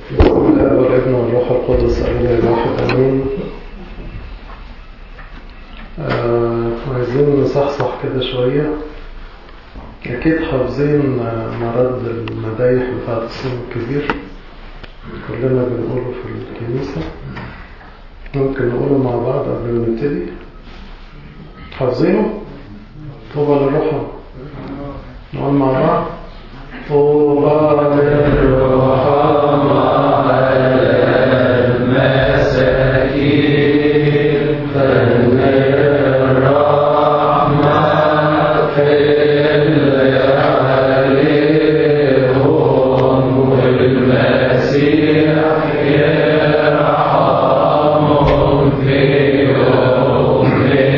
الاب والابن والروح القدس اله الواحد امين آه عايزين نصحصح كده شويه اكيد حافظين مرض المدايح بتاعت الصوم الكبير كلنا بنقوله في الكنيسه ممكن نقوله مع بعض قبل ما نبتدي حافظينه طوبى للرحمة نقول مع بعض طوبى للرحمة المساكين فإن الرحمة حل عليهم والمسيح يرحمهم في يوم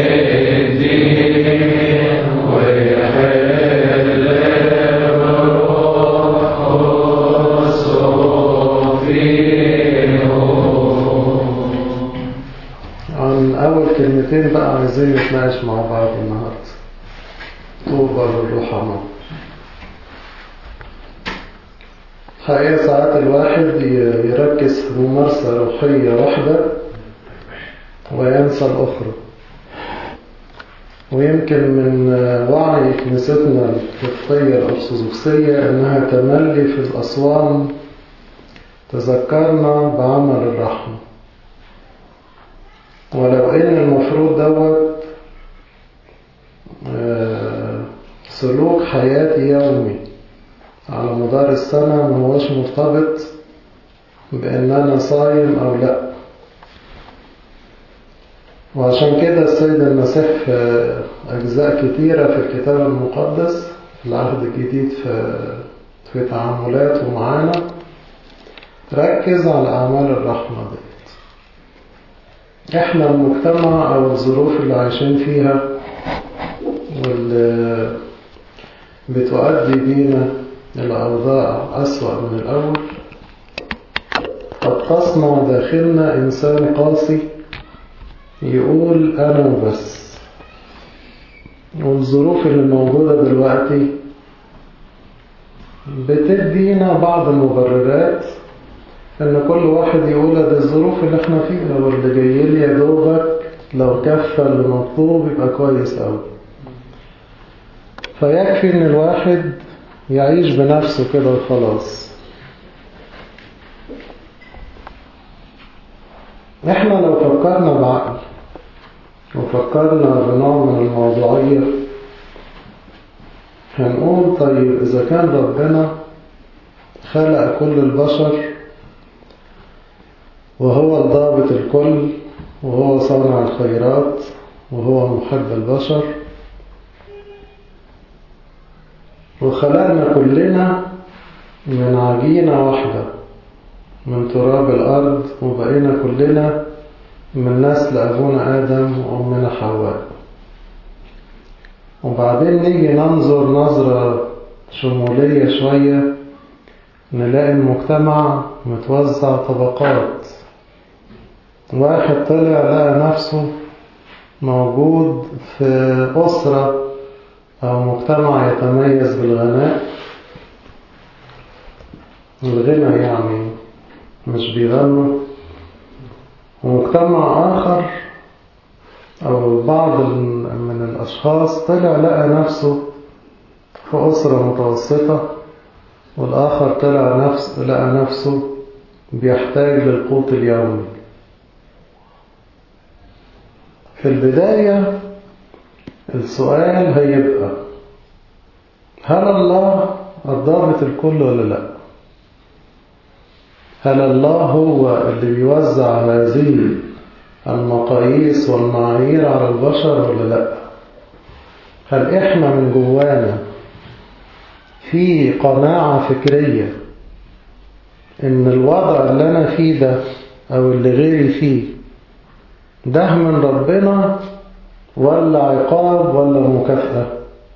الدين ويحل الروح فيهم عن أول كلمتين بقى عايزين نتناقش مع بعض النهاردة طوبى للرحمة حقيقة ساعات الواحد يركز في ممارسة روحية واحدة وينسى الأخرى ويمكن من وعي كنيستنا القبطية الأرثوذكسية أنها تملي في الأصوام تذكرنا بعمل الرحمة ولو ان المفروض دوت سلوك حياتي يومي على مدار السنة ما هوش مرتبط بان انا صايم او لا وعشان كده السيد المسيح في اجزاء كتيرة في الكتاب المقدس في العهد الجديد في في تعاملاته معانا ركز على اعمال الرحمة دي احنا المجتمع او الظروف اللي عايشين فيها واللي بتؤدي بينا الى اوضاع اسوأ من الاول قد تصنع داخلنا انسان قاسي يقول انا وبس والظروف اللي موجودة دلوقتي بتدينا بعض المبررات ان كل واحد يقول ده الظروف اللي احنا فيها واللي جاي لي يا دوبك لو كفى اللي مطلوب يبقى كويس قوي فيكفي ان الواحد يعيش بنفسه كده وخلاص احنا لو فكرنا بعقل وفكرنا بنوع من الموضوعية هنقول طيب اذا كان ربنا خلق كل البشر وهو الضابط الكل وهو صانع الخيرات وهو محب البشر وخلقنا كلنا من عجينة واحدة من تراب الأرض وبقينا كلنا من نسل أبونا آدم وأمنا حواء وبعدين نيجي ننظر نظرة شمولية شوية نلاقي المجتمع متوزع طبقات واحد طلع لقى نفسه موجود في أسرة أو مجتمع يتميز بالغناء الغنى يعني مش بيغنوا ومجتمع آخر أو بعض من الأشخاص طلع لقى نفسه في أسرة متوسطة والآخر طلع نفس لقى نفسه بيحتاج للقوت اليومي في البداية السؤال هيبقى هل الله الضابط الكل ولا لا هل الله هو اللي بيوزع هذه المقاييس والمعايير على البشر ولا لا هل احنا من جوانا في قناعة فكرية ان الوضع اللي انا فيه ده او اللي غيري فيه ده من ربنا ولا عقاب ولا مكافأة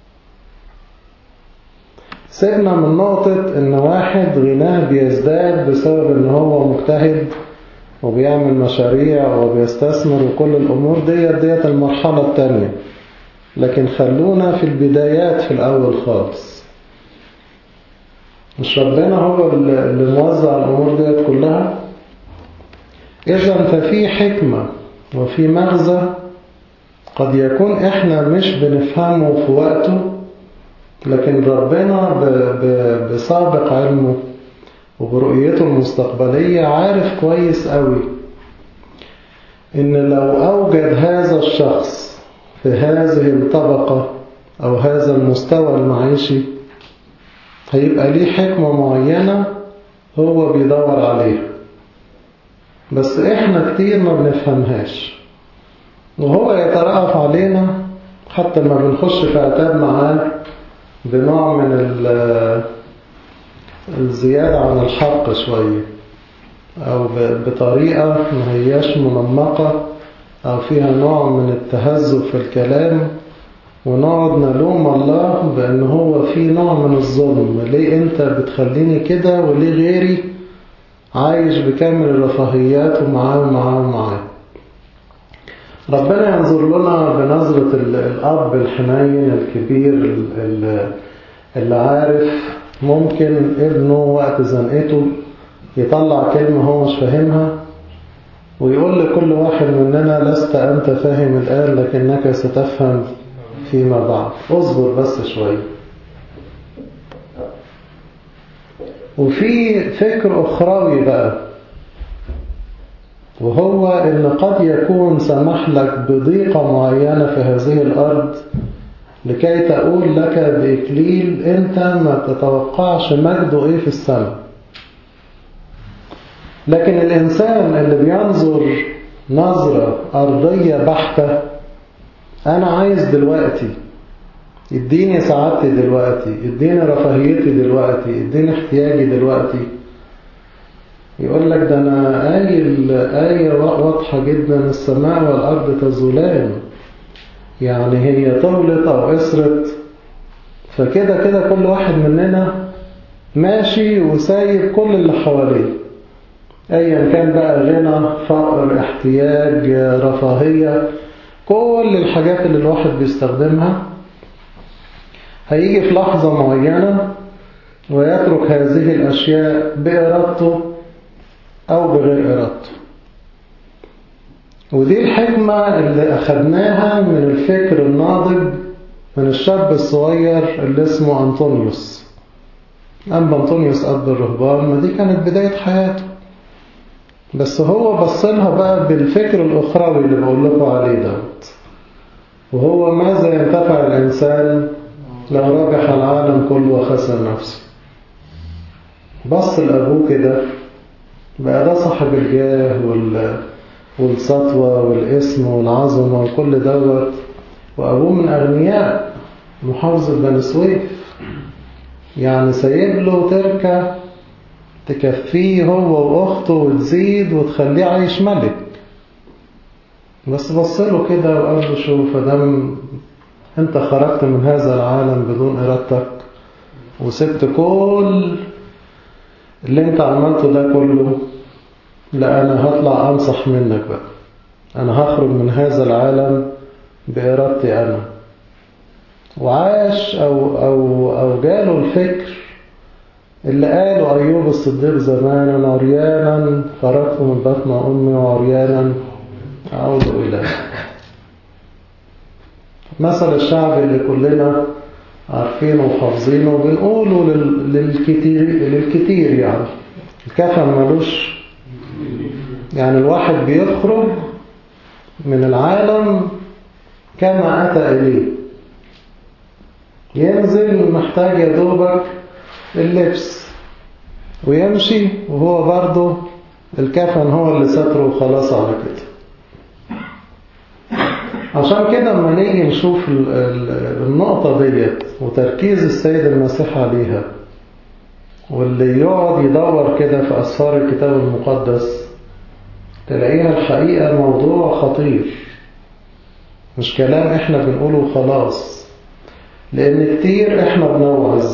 سيبنا من نقطة ان واحد غناه بيزداد بسبب ان هو مجتهد وبيعمل مشاريع وبيستثمر وكل الامور ديت ديت المرحلة التانية لكن خلونا في البدايات في الاول خالص مش ربنا هو اللي موزع الأمور ديت كلها إذا ففي حكمة وفي مغزى قد يكون إحنا مش بنفهمه في وقته لكن ربنا بسابق علمه وبرؤيته المستقبلية عارف كويس قوي إن لو أوجد هذا الشخص في هذه الطبقة أو هذا المستوى المعيشي هيبقى ليه حكمة معينة هو بيدور عليها بس إحنا كتير ما بنفهمهاش وهو يترأف علينا حتى ما بنخش في عتاب معاه بنوع من الزيادة عن الحق شوية أو بطريقة ما هياش منمقة أو فيها نوع من التهذب في الكلام ونقعد نلوم الله بأن هو في نوع من الظلم ليه أنت بتخليني كده وليه غيري عايش بكامل الرفاهيات ومعاه ومعاه ومعاه ربنا ينظر لنا بنظرة الأب الحنين الكبير اللي عارف ممكن ابنه وقت زنقته يطلع كلمة هو مش فاهمها ويقول لكل واحد مننا لست أنت فاهم الآن لكنك ستفهم فيما بعد اصبر بس شوية وفي فكر أخروي بقى وهو إن قد يكون سمح لك بضيقة معينة في هذه الأرض لكي تقول لك بإكليل أنت ما تتوقعش مجده إيه في السماء لكن الإنسان اللي بينظر نظرة أرضية بحتة أنا عايز دلوقتي اديني سعادتي دلوقتي اديني رفاهيتي دلوقتي اديني احتياجي دلوقتي يقول لك ده أنا قايل آية واضحة جدا السماء والأرض تزولان يعني هي طولت أو قصرت فكده كده كل واحد مننا ماشي وسايب كل اللي حواليه أيا كان بقى غنى فقر احتياج رفاهية كل الحاجات اللي الواحد بيستخدمها هيجي في لحظة معينة ويترك هذه الأشياء بإرادته أو بغير إرادته ودي الحكمة اللي أخدناها من الفكر الناضج من الشاب الصغير اللي اسمه أنطونيوس أما أنطونيوس أب الرهبان ما دي كانت بداية حياته بس هو بصلها بقى بالفكر الأخروي اللي بقول لكم عليه دوت وهو ماذا ينتفع الإنسان لو ربح العالم كله وخسر نفسه بص لأبوه كده بقى ده صاحب الجاه وال... والسطوة والاسم والعظمة وكل دوت وأبوه من أغنياء محافظة بني سويف يعني سايب له تركة تكفيه هو وأخته وتزيد وتخليه عايش ملك بس بصله كده وقال له شوف دام انت خرجت من هذا العالم بدون إرادتك وسبت كل اللي انت عملته ده كله لا أنا هطلع أنصح منك بقى أنا هخرج من هذا العالم بإرادتي أنا وعاش أو, أو, أو جاله الفكر اللي قاله أيوب الصديق زمانا عريانا خرجت من بطن أمي وعريانا أعود إليه مثل الشعب اللي كلنا عارفينه وحافظينه بنقوله للكتير, للكتير يعني الكفن ملوش يعني الواحد بيخرج من العالم كما أتى إليه ينزل محتاج يا دوبك اللبس ويمشي وهو برضه الكفن هو اللي ستره وخلاص على كده عشان كده لما نيجي نشوف النقطة ديت وتركيز السيد المسيح عليها واللي يقعد يدور كده في أسفار الكتاب المقدس تلاقيها الحقيقة موضوع خطير مش كلام احنا بنقوله خلاص لأن كتير احنا بنوعظ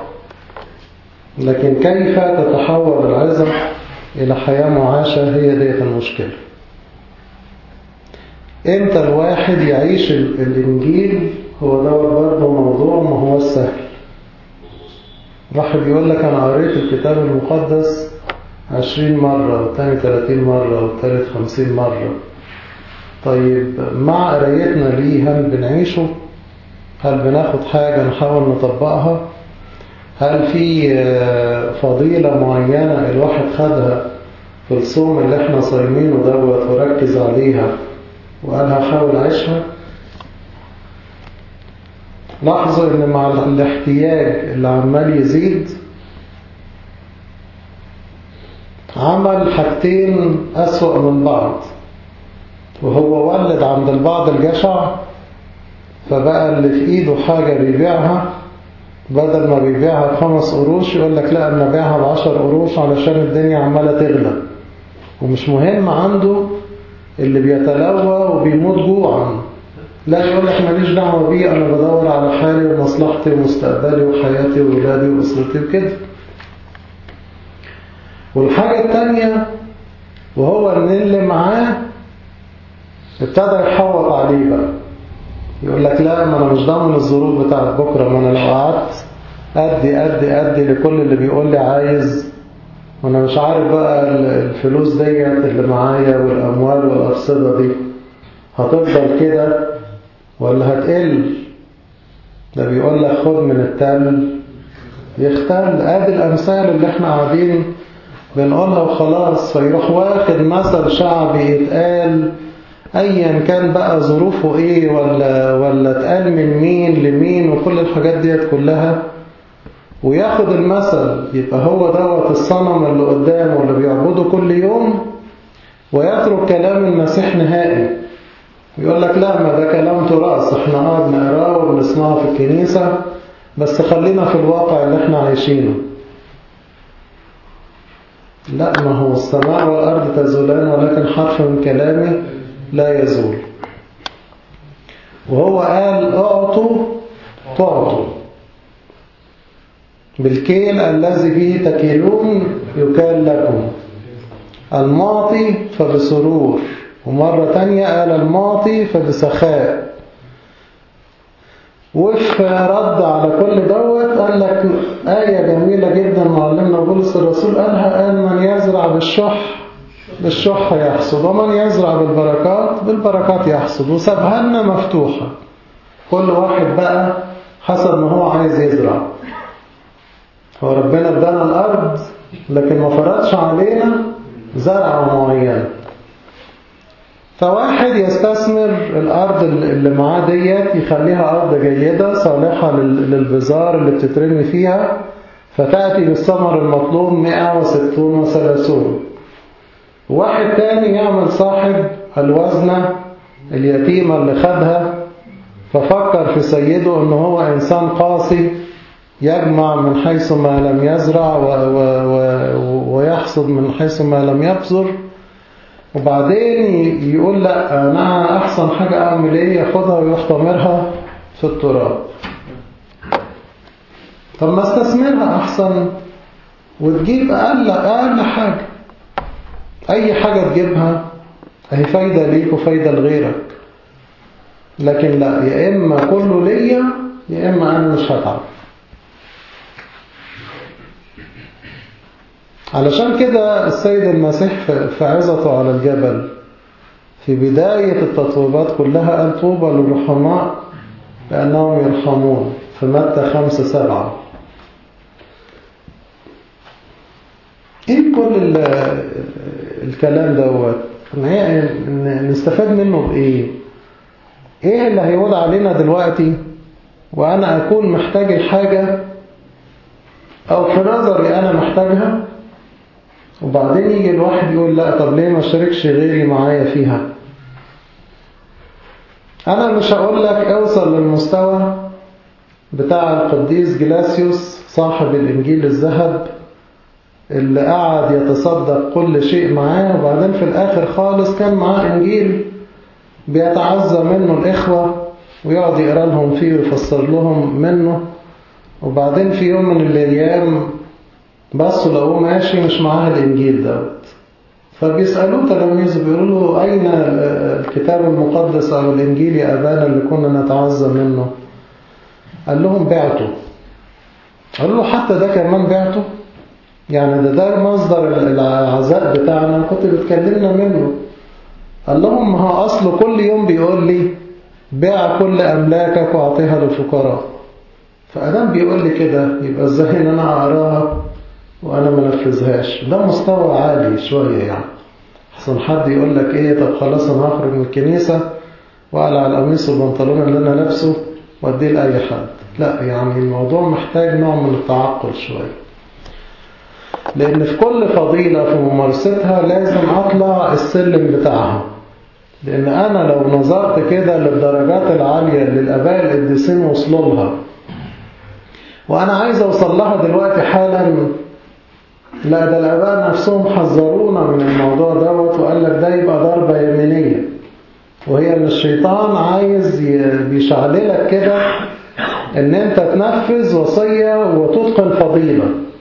لكن كيف تتحول العظة إلى حياة معاشة هي ديت المشكلة امتى الواحد يعيش الإنجيل هو دوت برضه موضوع ما هو سهل واحد يقول لك أنا قريت الكتاب المقدس عشرين مرة والتاني تلاتين مرة والتالت خمسين مرة طيب مع قرايتنا ليه هل بنعيشه هل بناخد حاجة نحاول نطبقها هل في فضيلة معينة الواحد خدها في الصوم اللي احنا صايمينه دوت وركز عليها وقال هحاول أعيشها لاحظوا ان مع الاحتياج اللي عمال يزيد عمل حاجتين أسوأ من بعض وهو ولد عند البعض الجشع فبقى اللي في ايده حاجة بيبيعها بدل ما بيبيعها بخمس قروش يقول لك لا انا بيعها بعشر قروش علشان الدنيا عمالة تغلى ومش مهم عنده اللي بيتلوى وبيموت جوعا لا يقول لك ماليش دعوة بيه انا بدور على حالي ومصلحتي ومستقبلي وحياتي وولادي واسرتي وكده والحاجة التانية وهو ان اللي معاه ابتدى يحوط عليه بقى يقول لك لا ما انا مش ضامن الظروف بتاعت بكرة ما انا لو قعدت ادي ادي ادي لكل اللي بيقول لي عايز وانا مش عارف بقى الفلوس ديت اللي معايا والاموال والارصدة دي هتفضل كده ولا هتقل ده بيقول لك خد من التل يختل ادي الامثال اللي احنا قاعدين بنقولها وخلاص فيروح واخد مثل شعبي يتقال ايا كان بقى ظروفه ايه ولا ولا اتقال من مين لمين وكل الحاجات ديت كلها وياخد المثل يبقى هو دوت الصنم اللي قدامه اللي بيعبده كل يوم ويترك كلام المسيح نهائي يقول لك لا ما ده كلام تراث احنا قاعد نقراه وبنسمعه في الكنيسة بس خلينا في الواقع اللي احنا عايشينه لا ما هو السماء والأرض تزولان ولكن حرف من كلامي لا يزول وهو قال اعطوا تعطوا بالكيل الذي به تكيلون يكال لكم المعطي فبسرور ومرة تانية قال المعطي فبسخاء وفي رد على كل دوت قال لك آية جميلة جدا معلمنا بولس الرسول قالها قال من يزرع بالشح بالشح يحصد ومن يزرع بالبركات بالبركات يحصد وسابها لنا مفتوحة كل واحد بقى حسب ما هو عايز يزرع هو ربنا ادانا الأرض لكن ما فرضش علينا زرعة معينة فواحد يستثمر الأرض اللي معاه ديت يخليها أرض جيدة صالحة للبزار اللي بتترمي فيها فتأتي بالثمر المطلوب 160 وثلاثون واحد تاني يعمل صاحب الوزنة اليتيمة اللي خدها ففكر في سيده ان هو انسان قاسي يجمع من حيث ما لم يزرع و و و ويحصد من حيث ما لم يبذر وبعدين يقول لا انا احسن حاجة اعمل ايه ياخدها ويروح طامرها في التراب طب ما استثمرها احسن وتجيب اقل اقل حاجة اي حاجة تجيبها اهي فايدة ليك وفايدة لغيرك لكن لا يا اما كله ليا يا اما انا مش هتعب علشان كده السيد المسيح في عظته على الجبل في بداية التطويبات كلها قال طوبى للرحماء لأنهم يرحمون في متى خمسة سبعة ايه كل الكلام دوت نستفاد منه بايه ايه اللي هيعود علينا دلوقتي وانا اكون محتاج الحاجة او في نظري انا محتاجها وبعدين يجي الواحد يقول لا طب ليه ما اشتركش غيري معايا فيها انا مش هقول لك اوصل للمستوى بتاع القديس جلاسيوس صاحب الانجيل الذهب اللي قعد يتصدق كل شيء معاه وبعدين في الاخر خالص كان معاه انجيل بيتعزى منه الاخوة ويقعد يقرا لهم فيه ويفسر لهم منه وبعدين في يوم من الايام بصوا لقوه ماشي مش معاه الإنجيل دوت فبيسألوه تلاميذه بيقولوا له أين الكتاب المقدس أو الإنجيل يا أبانا اللي كنا نتعزى منه قال لهم بعته قال له حتى ده كمان بعته يعني ده ده مصدر العزاء بتاعنا كنت بتكلمنا منه قال لهم ما هو أصله كل يوم بيقول لي بيع كل أملاكك وأعطيها للفقراء فأدام بيقول لي كده يبقى ازاي ان انا اقراها وانا ما نفذهاش ده مستوى عالي شوية يعني حسن حد يقول لك ايه طب خلاص انا هخرج من الكنيسة واقلع القميص والبنطلون اللي انا لابسه واديه لأي حد لا يعني الموضوع محتاج نوع من التعقل شوية لأن في كل فضيلة في ممارستها لازم أطلع السلم بتاعها لأن أنا لو نظرت كده للدرجات العالية اللي الآباء القديسين وصلوا لها وأنا عايز أوصل لها دلوقتي حالا لا ده الآباء نفسهم حذرونا من الموضوع دوت وقال لك ده يبقى ضربة يمينية وهي ان الشيطان عايز بيشعللك كده ان انت تنفذ وصية وتتقن فضيلة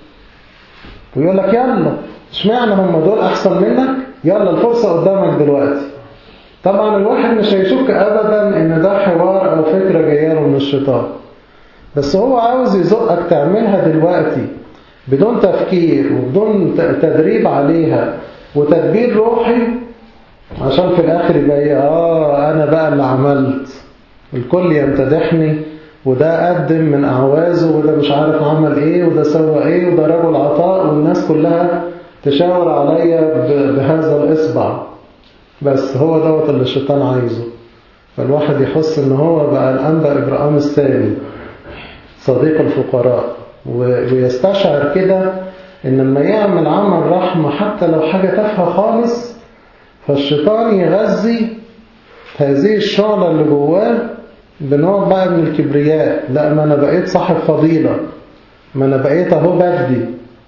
ويقول لك يلا اشمعنى هم دول احسن منك يلا الفرصة قدامك دلوقتي طبعا الواحد مش هيشك ابدا ان ده حوار او فكرة جايه له من الشيطان بس هو عاوز يزقك تعملها دلوقتي بدون تفكير وبدون تدريب عليها وتدبير روحي عشان في الآخر يبقى ايه آه أنا بقى اللي عملت الكل يمتدحني وده قدم من أعوازه وده مش عارف عمل إيه وده سوى إيه وده رجل عطاء والناس كلها تشاور عليا بهذا الإصبع بس هو دوت اللي الشيطان عايزه فالواحد يحس إن هو بقى الأنبا إبراهام الثاني صديق الفقراء ويستشعر كده إن لما يعمل عمل رحمة حتى لو حاجة تافهة خالص فالشيطان يغذي هذه الشعلة اللي جواه بنوع بقى من الكبرياء لا ما أنا بقيت صاحب فضيلة ما أنا بقيت أهو بدي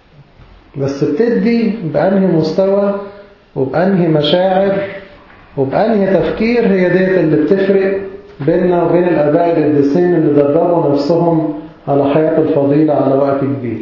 بس بتدي بأنهي مستوى وبأنهي مشاعر وبأنهي تفكير هي ديت اللي بتفرق بيننا وبين الآباء القديسين اللي دربوا نفسهم على حياة الفضيلة على وقت كبير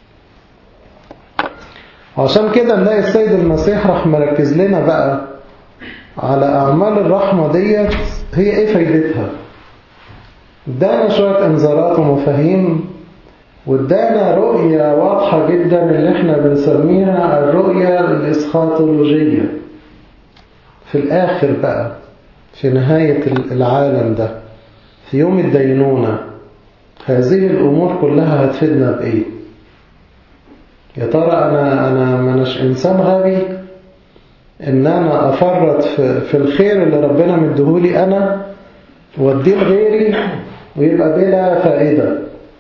عشان كده نلاقي السيد المسيح راح مركز لنا بقى على أعمال الرحمة ديت هي إيه فايدتها ادانا شوية انذارات ومفاهيم وادانا رؤية واضحة جدا اللي احنا بنسميها الرؤية الإسخاطولوجية في الآخر بقى في نهاية العالم ده في يوم الدينونة هذه الأمور كلها هتفيدنا بإيه يا ترى أنا أنا منش إنسان غبي إن أنا أفرط في, في الخير اللي ربنا مديهولي أنا وأديه لغيري ويبقى بلا فائدة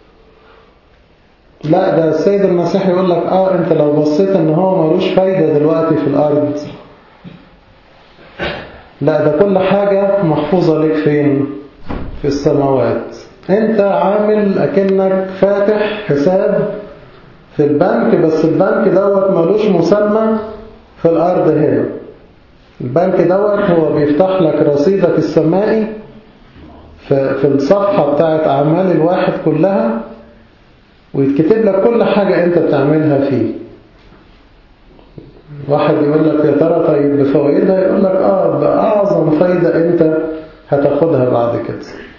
لا ده السيد المسيح يقول لك آه أنت لو بصيت إن هو ملوش فايدة دلوقتي في الأرض لا ده كل حاجة محفوظة لك فين في السماوات أنت عامل أكنك فاتح حساب في البنك بس البنك دوت ملوش مسمى في الأرض هنا البنك دوت هو بيفتح لك رصيدك السمائي في, في الصفحة بتاعت أعمال الواحد كلها ويتكتب لك كل حاجة أنت بتعملها فيه واحد يقول لك يا ترى طيب بفوائدها يقول لك آه بأعظم فايدة أنت هتاخدها بعد كده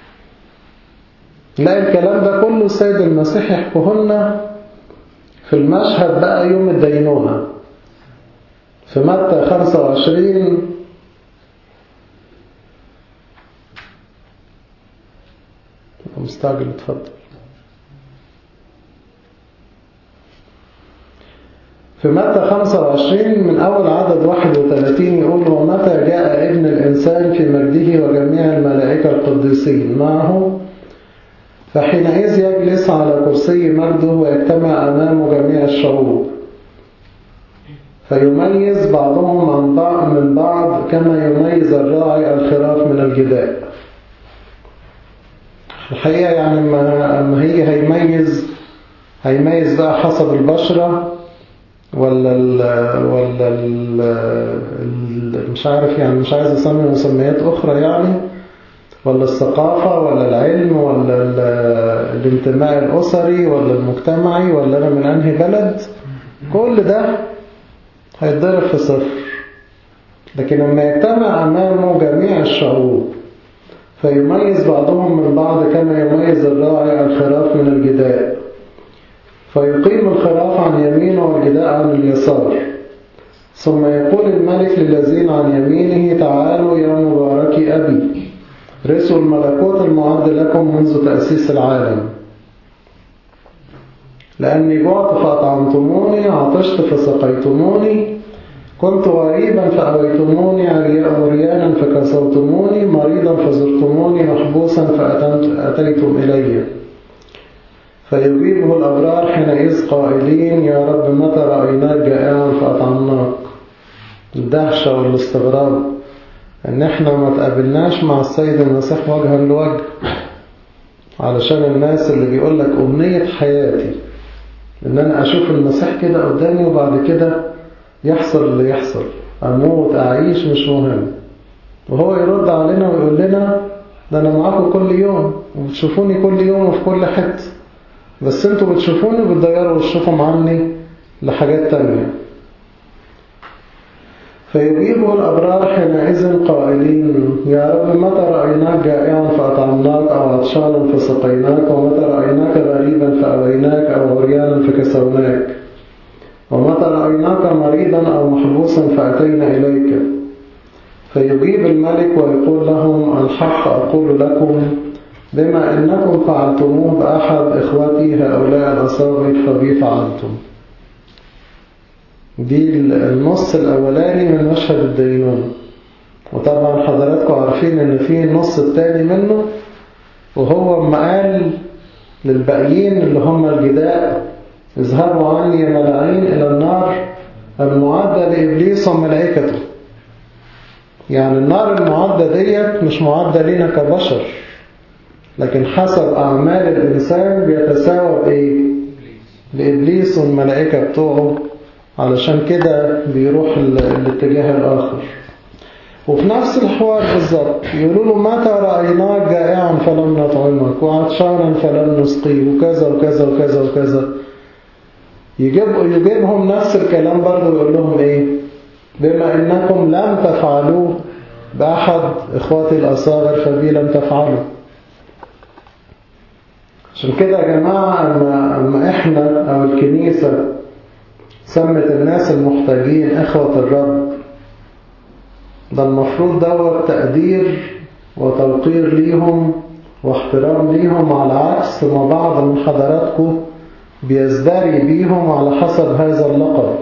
لا الكلام ده كله السيد المسيح يحكوه لنا في المشهد بقى يوم الدينونة في متى 25 مستعجل اتفضل في متى 25 من أول عدد 31 يقول ومتى جاء ابن الإنسان في مجده وجميع الملائكة القديسين معه فحينئذ يجلس على كرسي مجده ويجتمع أمامه جميع الشعوب فيميز بعضهم عن بعض من بعض كما يميز الراعي الخراف من الجداء الحقيقة يعني ما هي هيميز هيميز بقى حسب البشرة ولا ال ولا ال مش عارف يعني مش عايز اسمي مسميات اخرى يعني ولا الثقافة ولا العلم ولا الانتماء الأسري ولا المجتمعي ولا أنا من أنهي بلد كل ده هيتضرب في صفر لكن لما يجتمع أمامه جميع الشعوب فيميز بعضهم من بعض كما يميز الراعي الخراف من الجداء فيقيم الخراف عن يمينه والجداء عن اليسار ثم يقول الملك للذين عن يمينه تعالوا يا مبارك أبي رسوا الملكوت المعد لكم منذ تأسيس العالم لأني جعت فأطعمتموني عطشت فسقيتموني كنت غريبا فأويتموني عريانا فكسوتموني مريضا فزرتموني محبوسا فأتيتم إلي فيجيبه الأبرار حينئذ قائلين يا رب متى رأيناك جائعا فأطعمناك الدهشة والاستغراب ان احنا ما تقابلناش مع السيد المسيح وجها لوجه علشان الناس اللي بيقول لك أمنية حياتي ان انا اشوف المسيح كده قدامي وبعد كده يحصل اللي يحصل اموت اعيش مش مهم وهو يرد علينا ويقول لنا ده انا معاكم كل يوم وبتشوفوني كل يوم وفي كل حته بس انتوا بتشوفوني وبتضيروا وشكم عني لحاجات تانية فيجيبه الأبرار حينئذ قائلين يا رب متى رأيناك جائعا فأطعمناك أو عطشانا فسقيناك ومتى رأيناك غريبا فأويناك أو عريانا فكسوناك ومتى رأيناك مريضا أو محبوسا فأتينا إليك فيجيب الملك ويقول لهم الحق أقول لكم بما أنكم فعلتموه بأحد إخوتي هؤلاء الأصابع فبي فعلتم دي النص الأولاني من مشهد الدينون وطبعا حضراتكم عارفين ان في النص التاني منه وهو ما قال للباقيين اللي هم الجداء اذهبوا عني يا ملاعين إلى النار المعدة لإبليس وملائكته يعني النار المعدة ديت مش معدة لنا كبشر لكن حسب أعمال الإنسان بيتساوى بإيه؟ لإبليس والملائكة بتوعه علشان كده بيروح الاتجاه الآخر وفي نفس الحوار بالظبط يقولوا له متى رأيناك جائعا فلم نطعمك وعطشانا فلم نسقيه وكذا وكذا وكذا وكذا يجيب يجيبهم نفس الكلام برضه ويقول لهم ايه بما انكم لم تفعلوه بأحد اخواتي الأصاغر فبي لم تفعلوا عشان كده يا جماعة أما, أما إحنا أو الكنيسة سمت الناس المحتاجين إخوة الرب ده المفروض دوت تقدير وتوقير ليهم واحترام ليهم على عكس ما بعض من حضراتكم بيزدري بيهم على حسب هذا اللقب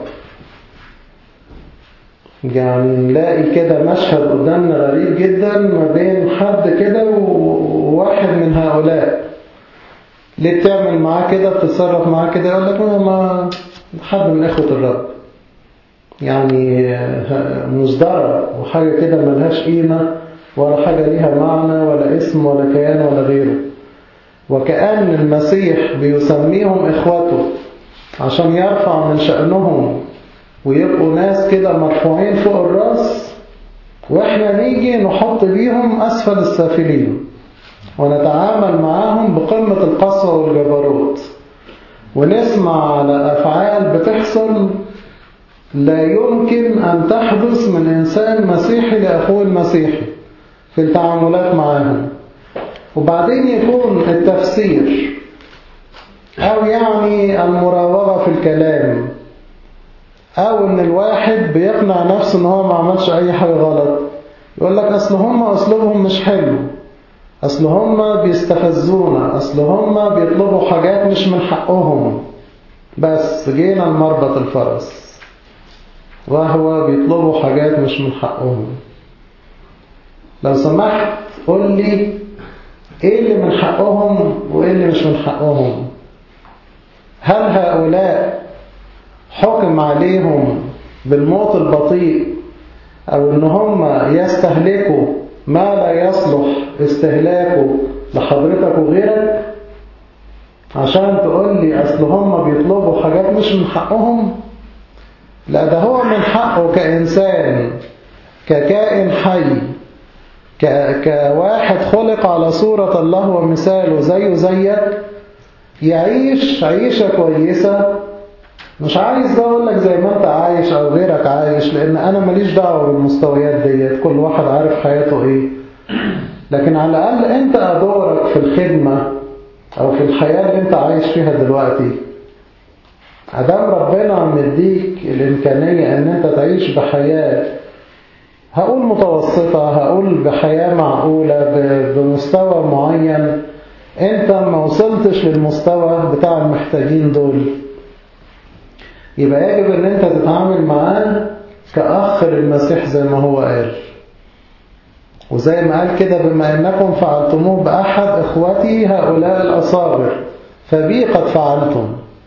يعني نلاقي كده مشهد قدامنا غريب جدا ما بين حد كده وواحد من هؤلاء ليه بتعمل معاه كده بتتصرف معاه كده يقول لك ما حد من اخوة الرب يعني مصدرة وحاجة كده ملهاش قيمة ولا حاجة ليها معنى ولا اسم ولا كيان ولا غيره وكأن المسيح بيسميهم إخوته عشان يرفع من شأنهم ويبقوا ناس كده مرفوعين فوق الراس وإحنا نيجي نحط بيهم أسفل السافلين ونتعامل معاهم بقمة القسوة والجبروت ونسمع على أفعال بتحصل لا يمكن أن تحدث من إنسان مسيحي لأخوه المسيحي في التعاملات معاهم وبعدين يكون التفسير أو يعني المراوغة في الكلام أو إن الواحد بيقنع نفسه إن هو ما عملش أي حاجة غلط يقول لك أصل هم أسلوبهم مش حلو أصل هم بيستفزونا أصل هم بيطلبوا حاجات مش من حقهم بس جينا لمربط الفرس وهو بيطلبوا حاجات مش من حقهم لو سمحت قول لي ايه اللي من حقهم وايه اللي مش من حقهم هل هؤلاء حكم عليهم بالموت البطيء او ان هم يستهلكوا ما لا يصلح استهلاكه لحضرتك وغيرك عشان تقول لي اصل هم بيطلبوا حاجات مش من حقهم لا ده هو من حقه كإنسان ككائن حي كواحد خلق على صورة الله ومثاله زيه زيك يعيش عيشة كويسة مش عايز ده اقول لك زي ما انت عايش او غيرك عايش لان انا ماليش دعوة بالمستويات ديت كل واحد عارف حياته ايه لكن على الاقل انت ادورك في الخدمة او في الحياة اللي انت عايش فيها دلوقتي أدام ربنا مديك الإمكانية أن أنت تعيش بحياة هقول متوسطة هقول بحياة معقولة بمستوى معين أنت ما وصلتش للمستوى بتاع المحتاجين دول يبقى يجب أن أنت تتعامل معاه كأخ للمسيح زي ما هو قال وزي ما قال كده بما أنكم فعلتموه بأحد إخوتي هؤلاء الأصابر فبي قد فعلتم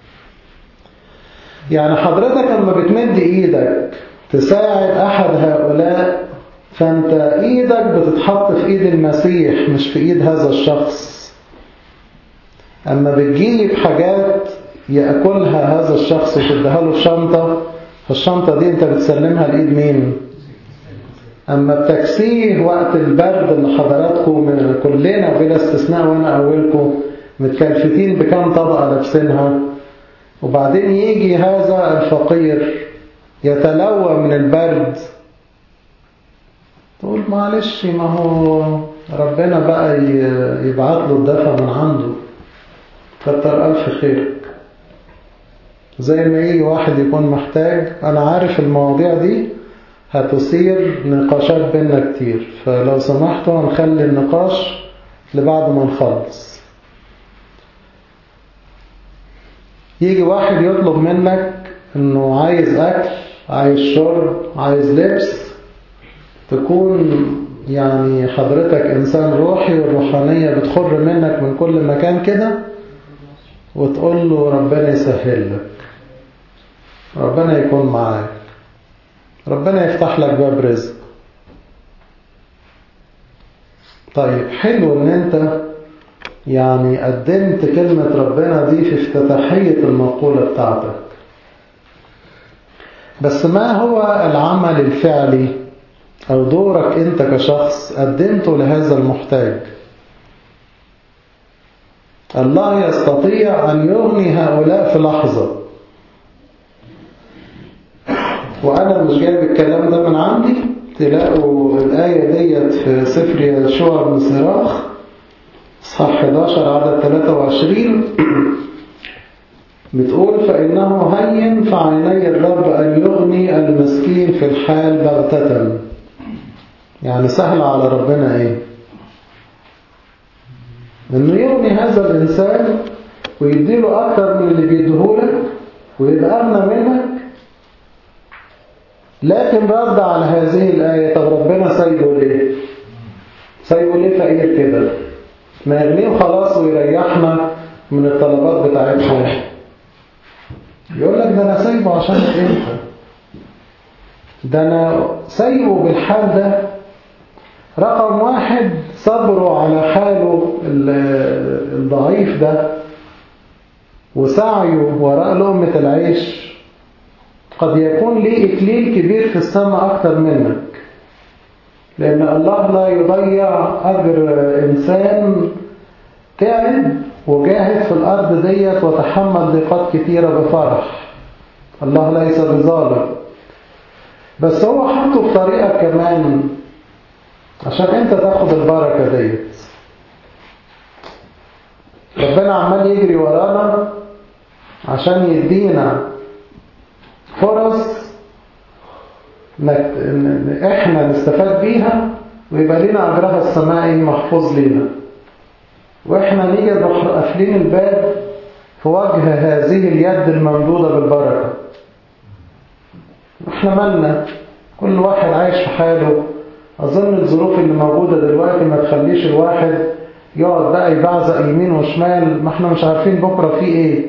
يعني حضرتك لما بتمد إيدك تساعد أحد هؤلاء فأنت إيدك بتتحط في إيد المسيح مش في إيد هذا الشخص أما بتجيب حاجات يأكلها هذا الشخص وتديها له الشنطة فالشنطة دي أنت بتسلمها لإيد مين؟ أما بتكسيه وقت البرد اللي حضراتكم من كلنا بلا استثناء وأنا أولكم متكلفتين بكام طبقة لابسينها وبعدين يجي هذا الفقير يتلوى من البرد تقول معلش ما هو ربنا بقى يبعت له الدفع من عنده كتر ألف خير زي ما يجي واحد يكون محتاج أنا عارف المواضيع دي هتثير نقاشات بينا كتير فلو سمحتوا هنخلي النقاش لبعد ما نخلص يجي واحد يطلب منك انه عايز اكل عايز شرب عايز لبس تكون يعني حضرتك انسان روحي والروحانية بتخر منك من كل مكان كده وتقول له ربنا يسهل لك ربنا يكون معاك ربنا يفتح لك باب رزق طيب حلو ان انت يعني قدمت كلمة ربنا دي في افتتاحية المقولة بتاعتك بس ما هو العمل الفعلي أو دورك أنت كشخص قدمته لهذا المحتاج الله يستطيع أن يغني هؤلاء في لحظة وأنا مش جايب الكلام ده من عندي تلاقوا الآية ديت في سفر يشوع بن صراخ اصحاح 11 عدد 23 بتقول فإنه هين في عيني الرب أن يغني المسكين في الحال بغتة يعني سهل على ربنا إيه إنه يغني هذا الإنسان ويديله أكتر من اللي بيديهولك ويبقى أغنى منك لكن رد على هذه الآية طب ربنا سايبه ليه سايبه ليه فقير كده ما يغنيه خلاص ويريحنا من الطلبات بتاعتنا يقول لك ده انا سايبه عشان انت ده انا سايبه بالحال ده رقم واحد صبره على حاله الضعيف ده وسعيه وراء لقمة العيش قد يكون ليه إكليل كبير في السماء أكتر منك لأن الله لا يضيع أجر إنسان تعب وجاهد في الأرض ديت وتحمل ضيقات كتيرة بفرح الله ليس بظالم بس هو حطه بطريقة كمان عشان انت تاخد البركة ديت ربنا عمال يجري ورانا عشان يدينا فرص احنا نستفاد بيها ويبقى لنا أجرها السمائي محفوظ لنا واحنا نيجي نروح قافلين الباب في وجه هذه اليد الممدودة بالبركة احنا مالنا كل واحد عايش في حاله أظن الظروف اللي موجودة دلوقتي ما تخليش الواحد يقعد بقى يبعزق يمين وشمال ما احنا مش عارفين بكرة في ايه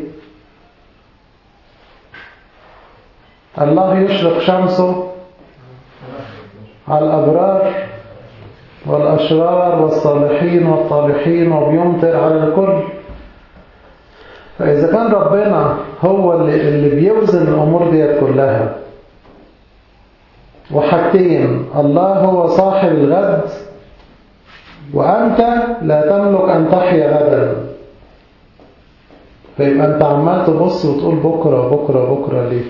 الله يشرق شمسه على الأبرار والأشرار والصالحين والطالحين وبيمطر على الكل فإذا كان ربنا هو اللي, اللي بيوزن الأمور ديت كلها وحاجتين الله هو صاحب الغد وأنت لا تملك أن تحيا غدا فيبقى أنت عمال تبص وتقول بكرة بكرة بكرة ليه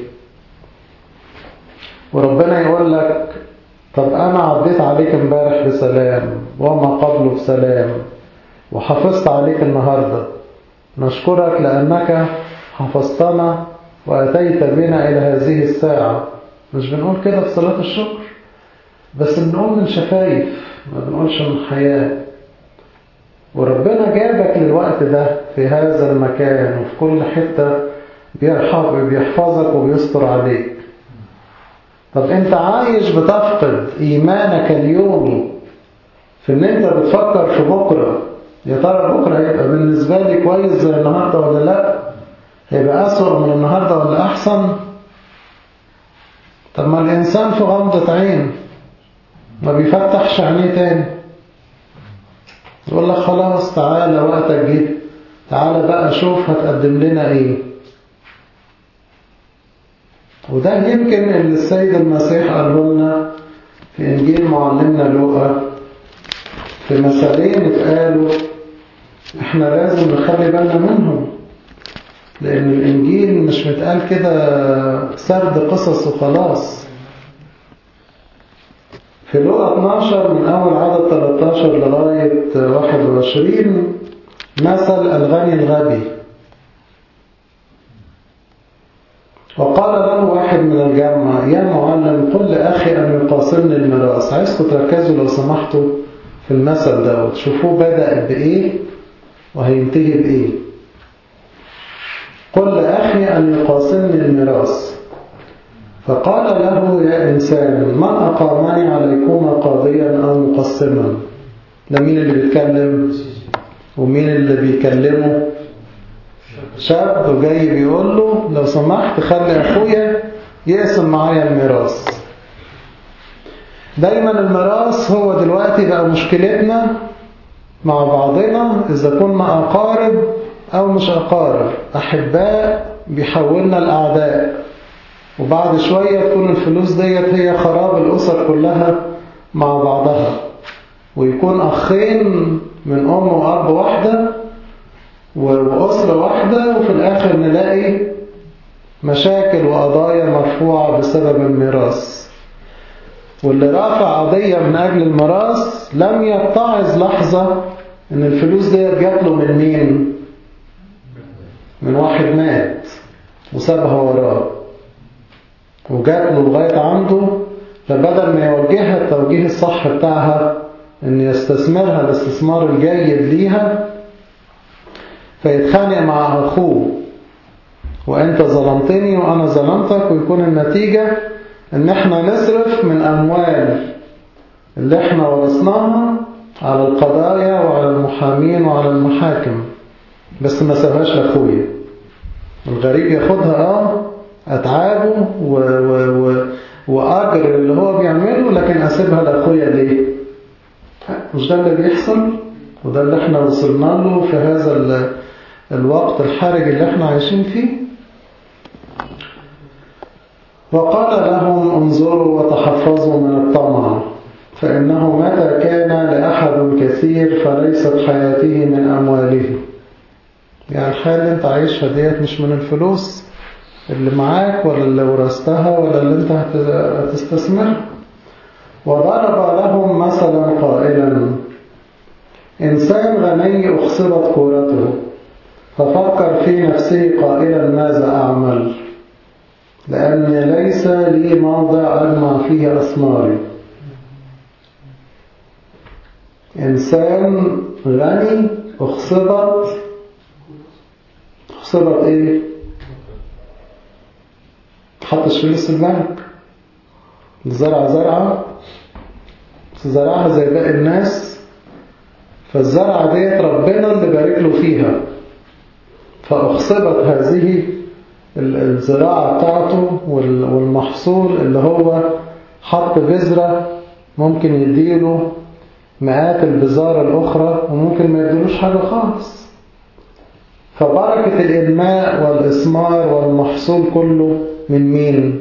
وربنا يقول لك طب أنا عديت عليك امبارح بسلام وما قبله بسلام وحافظت عليك النهاردة نشكرك لأنك حفظتنا وأتيت بنا إلى هذه الساعة مش بنقول كده في صلاة الشكر بس بنقول من شفايف ما بنقولش من حياة وربنا جابك للوقت ده في هذا المكان وفي كل حتة بيحفظك وبيستر عليك طب انت عايش بتفقد ايمانك اليومي في ان انت بتفكر في بكرة يا ترى بكرة هيبقى بالنسبة لي كويس زي النهاردة ولا لا هيبقى أسوأ من النهاردة ولا أحسن طب ما الإنسان في غمضة عين ما بيفتحش عينيه تاني يقول لك خلاص تعالى وقتك جه تعالى بقى شوف هتقدم لنا ايه وده يمكن اللي السيد المسيح قاله لنا في إنجيل معلمنا لوقا في مثالين اتقالوا احنا لازم نخلي بالنا منهم لأن الإنجيل مش متقال كده سرد قصص وخلاص في لوقا 12 من أول عدد 13 لغاية 21 مثل الغني الغبي وقال له واحد من الجامعة يا معلم قل لأخي أن يقاسمني الميراث عايزكم تركزوا لو سمحتوا في المثل ده وتشوفوه بدأ بإيه وهينتهي بإيه قل لأخي أن يقاسمني الميراث فقال له يا إنسان من أقامني عليكما قاضيا أو مقسما ده مين اللي بيتكلم ومين اللي بيكلمه شاب جاي بيقول له لو سمحت خلي أخويا يقسم معايا الميراث دايما الميراث هو دلوقتي بقى مشكلتنا مع بعضنا إذا كنا أقارب أو مش أقارب أحباء بيحولنا الأعداء وبعد شوية تكون الفلوس ديت هي خراب الأسر كلها مع بعضها ويكون أخين من أم وأب واحدة وأسرة واحدة وفي الآخر نلاقي مشاكل وقضايا مرفوعة بسبب الميراث واللي رافع قضية من أجل الميراث لم يتعظ لحظة إن الفلوس دي جات له من مين؟ من واحد مات وسابها وراه وجات له لغاية عنده فبدل ما يوجهها التوجيه الصح بتاعها إن يستثمرها الاستثمار الجيد ليها فيتخانق مع أخوه وأنت ظلمتني وأنا ظلمتك ويكون النتيجة إن إحنا نصرف من أموال اللي إحنا ورثناها على القضايا وعلى المحامين وعلى المحاكم بس ما سابهاش لأخويا الغريب ياخدها اه أتعابه و... و... و... وأجر اللي هو بيعمله لكن أسيبها لأخويا ليه مش ده اللي بيحصل وده اللي احنا وصلنا له في هذا ال... الوقت الحرج اللي احنا عايشين فيه وقال لهم انظروا وتحفظوا من الطمع فإنه متى كان لأحد كثير فليست حياته من أمواله يعني الحياة اللي انت عايشها ديت مش من الفلوس اللي معاك ولا اللي ورثتها ولا اللي انت هتستثمرها وضرب لهم مثلا قائلا إنسان غني أخصبت كورته ففكر في نفسه قائلا ماذا أعمل لأن ليس لي موضع أجمع فيه أثماري إنسان غني أخصبت أخصبت إيه؟ حطش فلوس البنك الزرع زرعة زرعها زي باقي الناس فالزرعة ديت ربنا اللي بارك له فيها فأخصبت هذه الزراعة بتاعته والمحصول اللي هو حط بذرة ممكن يديله مئات البزار الأخرى وممكن ما يديلوش حاجة خالص فبركة الإنماء والإثمار والمحصول كله من مين؟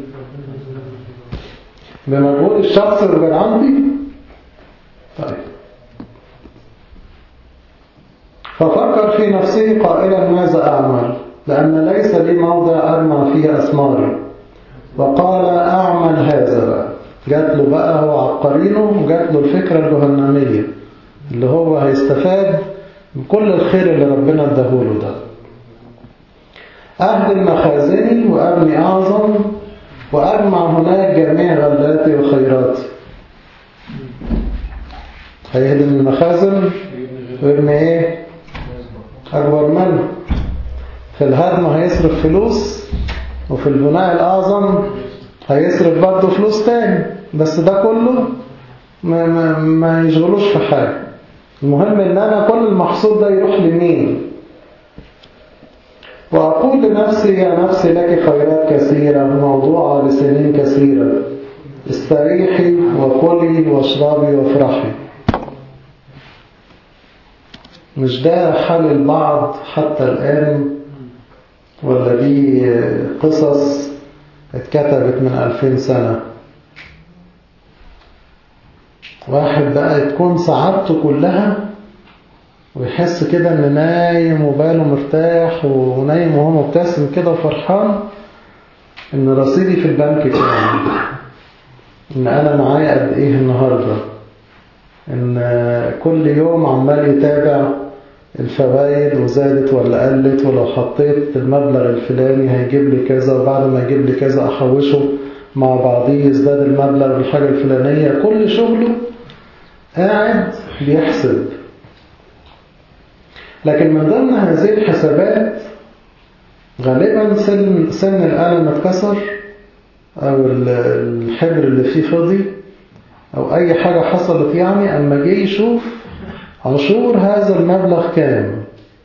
بمجهود الشخص اللي كان عندي طيب ففكر في نفسه قائلا ماذا أعمل لأن ليس لي موضع أرمى فيه أثماري وقال أعمل هذا بقى جات له بقى هو عبقرينه وجات له الفكرة الجهنمية اللي هو هيستفاد بكل الخير اللي ربنا اداهوله ده أهدم مخازني وأبني أعظم وأجمع هناك جميع غلاتي وخيراتي هيهدم المخازن ويبني ايه أكبر منه في الهدم هيصرف فلوس وفي البناء الأعظم هيصرف برضه فلوس تاني بس ده كله ما, ما, ما يشغلوش في حاجة المهم ان انا كل المحصول ده يروح لمين وأقول لنفسي يا نفسي لك خيرات كثيرة موضوعة لسنين كثيرة استريحي وكلي واشربي وافرحي مش ده حال البعض حتى الآن ولا دي قصص اتكتبت من ألفين سنة واحد بقى تكون سعادته كلها ويحس كده ان نايم وباله مرتاح ونايم وهو مبتسم كده وفرحان ان رصيدي في البنك كام ان انا معايا قد ايه النهارده ان كل يوم عمال يتابع الفوائد وزادت ولا قلت ولو حطيت المبلغ الفلاني هيجيب لي كذا وبعد ما يجيب لي كذا احوشه مع بعضيه يزداد المبلغ بالحاجة الفلانية كل شغله قاعد بيحسب لكن من ضمن هذه الحسابات غالبا سن, سن القلم اتكسر أو الحبر اللي فيه فضي أو أي حاجة حصلت يعني أما جه يشوف عشور هذا المبلغ كام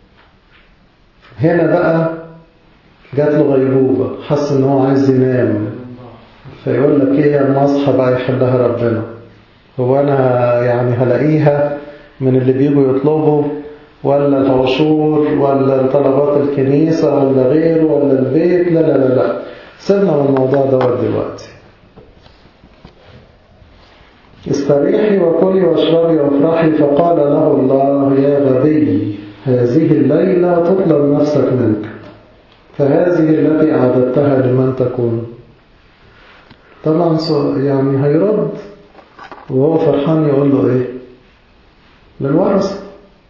هنا بقى جات له غيبوبة حس إن هو عايز ينام فيقول لك إيه أما أصحى بقى يحلها ربنا هو أنا يعني هلاقيها من اللي بيجوا يطلبوا ولا العشور ولا طلبات الكنيسة ولا غيره ولا البيت لا لا لا لا سيبنا من الموضوع دوت دلوقتي استريحي وكلي واشربي وافرحي فقال له الله يا غبي هذه الليلة تطلب نفسك منك فهذه التي أعددتها لمن تكون طبعا يعني هيرد وهو فرحان يقول له ايه للورثة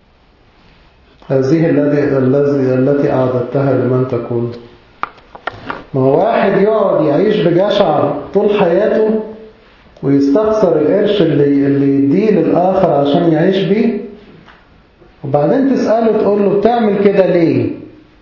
هذه الذي الذي التي أعددتها لمن تكون ما هو واحد يقعد يعيش بجشع طول حياته ويستخسر القرش اللي اللي يديه للآخر عشان يعيش بيه وبعدين تسأله تقول له بتعمل كده ليه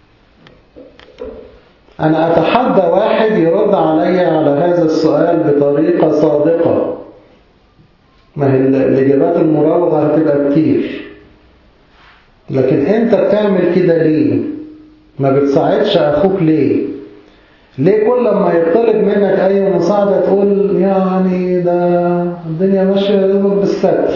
أنا أتحدى واحد يرد علي على هذا السؤال بطريقة صادقة ما هي الإجابات المراوغة هتبقى كتير لكن أنت بتعمل كده ليه ما بتساعدش أخوك ليه ليه كل ما يطلب منك أي مساعدة تقول يعني ده الدنيا ماشية يدور بالستر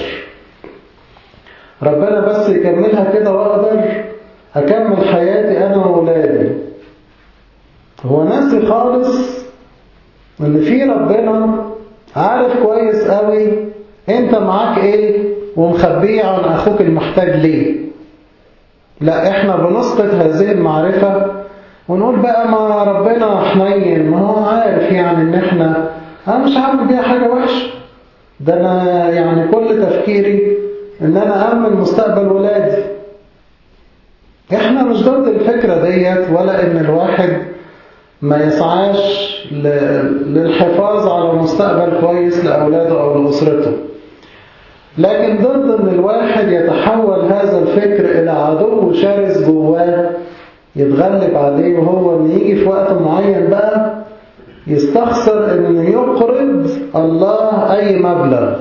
ربنا بس يكملها كده وأقدر أكمل حياتي أنا وولادي هو ناسي خالص ان في ربنا عارف كويس قوي انت معاك ايه ومخبيه عن اخوك المحتاج ليه لا احنا بنسقط هذه المعرفة ونقول بقى ما ربنا حنين ما هو عارف يعني ان احنا انا مش عامل بيها حاجة وحشة ده انا يعني كل تفكيري ان انا امن مستقبل ولادي احنا مش ضد الفكرة ديت ولا ان الواحد ما يسعاش للحفاظ على مستقبل كويس لأولاده أو لأسرته لكن ضد أن الواحد يتحول هذا الفكر إلى عدو شرس جواه يتغلب عليه وهو أن يجي في وقت معين بقى يستخسر أن يقرض الله أي مبلغ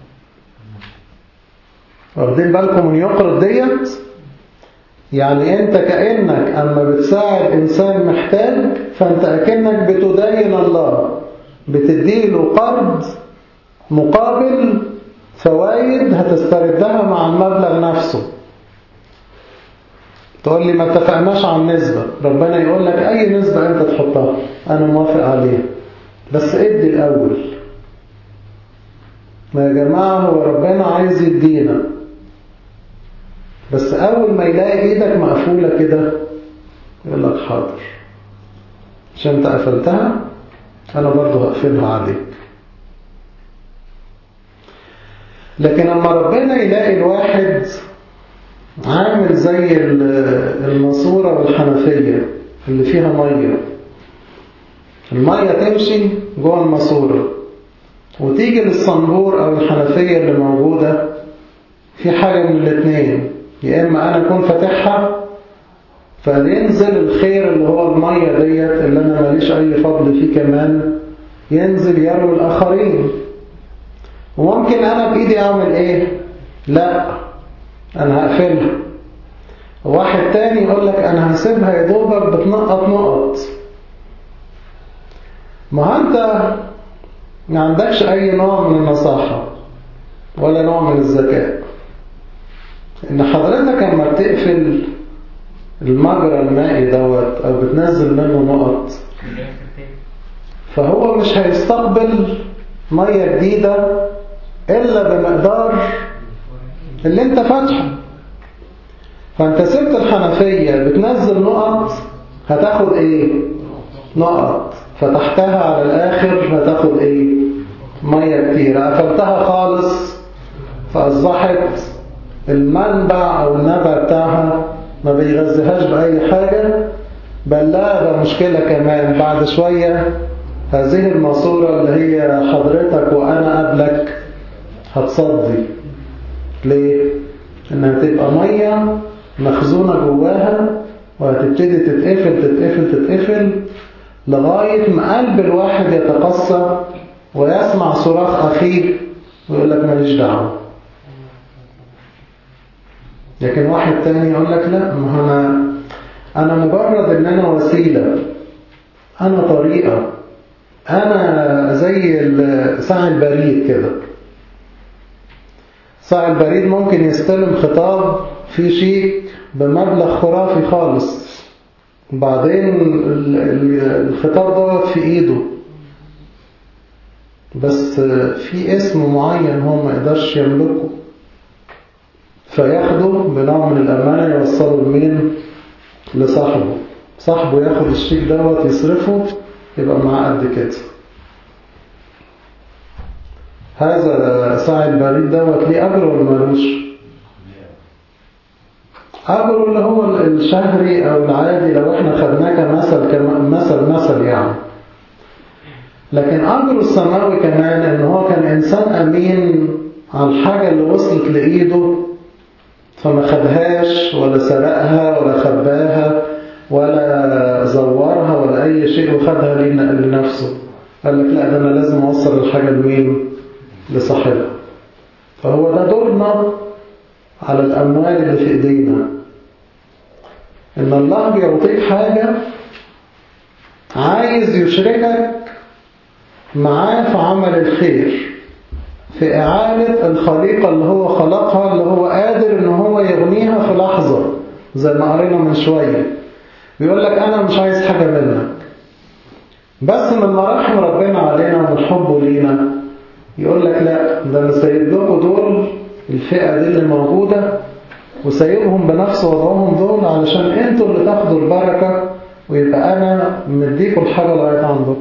واخدين بالكم أن يقرض ديت يعني انت كأنك اما بتساعد انسان محتاج فانت اكنك بتدين الله بتديله قرض مقابل فوائد هتستردها مع المبلغ نفسه تقول لي ما اتفقناش على النسبة ربنا يقول لك اي نسبة انت تحطها انا موافق عليها بس ادي الاول ما يا جماعة هو ربنا عايز يدينا بس أول ما يلاقي إيدك مقفولة كده يقول لك حاضر عشان أنت قفلتها أنا برضو هقفلها عليك لكن لما ربنا يلاقي الواحد عامل زي الماسورة والحنفية اللي فيها مية المية تمشي جوه الماسورة وتيجي للصنبور أو الحنفية اللي موجودة في حاجة من الاثنين يا إما أنا أكون فاتحها فينزل الخير اللي هو المية ديت اللي أنا ماليش أي فضل فيه كمان ينزل يروي الآخرين وممكن أنا بإيدي أعمل إيه؟ لا أنا هقفلها واحد تاني يقول لك أنا هسيبها يا دوبك بتنقط نقط ما أنت ما عندكش أي نوع من النصاحة ولا نوع من الذكاء إن حضرتك لما بتقفل المجرى المائي دوت أو بتنزل منه نقط فهو مش هيستقبل مية جديدة إلا بمقدار اللي انت فاتحه فانت سبت الحنفية بتنزل نقط هتاخد ايه نقط فتحتها على الاخر هتاخد ايه مية كتير قفلتها خالص فاصبحت المنبع او النبع بتاعها ما بيغذيهاش باي حاجة بل لا ده مشكلة كمان بعد شوية هذه الماسورة اللي هي حضرتك وانا قبلك هتصدي ليه؟ انها تبقى مية مخزونة جواها وهتبتدي تتقفل تتقفل تتقفل لغاية ما قلب الواحد يتقصى ويسمع صراخ أخيه ويقول لك ماليش دعوة لكن واحد تاني يقول لك لا ما أنا أنا مجرد إن أنا وسيلة أنا طريقة أنا زي ساعي البريد كده ساعي البريد ممكن يستلم خطاب في شيء بمبلغ خرافي خالص وبعدين الخطاب دوت في ايده بس في اسم معين هو ما يقدرش يملكه فياخده بنوع من الأمانة يوصله لمين لصاحبه صاحبه ياخد الشيك دوت يصرفه يبقى معاه قد كده هذا ساعي البريد دوت ليه أجر ولا ملوش أجر اللي هو الشهري أو العادي لو احنا خدناه كمثل كمثل مثل يعني لكن أجر السماوي كمان إن هو كان إنسان أمين على الحاجة اللي وصلت لإيده فما خدهاش ولا سرقها ولا خباها ولا زورها ولا أي شيء وخدها لنفسه قال لك لا ده أنا لازم أوصل الحاجة لمين لصاحبها فهو ده دورنا على الأموال اللي في إيدينا إن الله بيعطيك حاجة عايز يشركك معاه في عمل الخير في إعادة الخليقة اللي هو خلقها اللي هو قادر إن هو يغنيها في لحظة زي ما قرينا من شوية بيقول لك أنا مش عايز حاجة منك بس من مراحم ربنا علينا ومن حبه لينا يقول لك لا ده أنا سايب لكم دول الفئة دي اللي موجودة وسايبهم بنفس وضعهم دول علشان انتوا اللي تاخدوا البركة ويبقى أنا مديكم الحاجة لغاية عندكم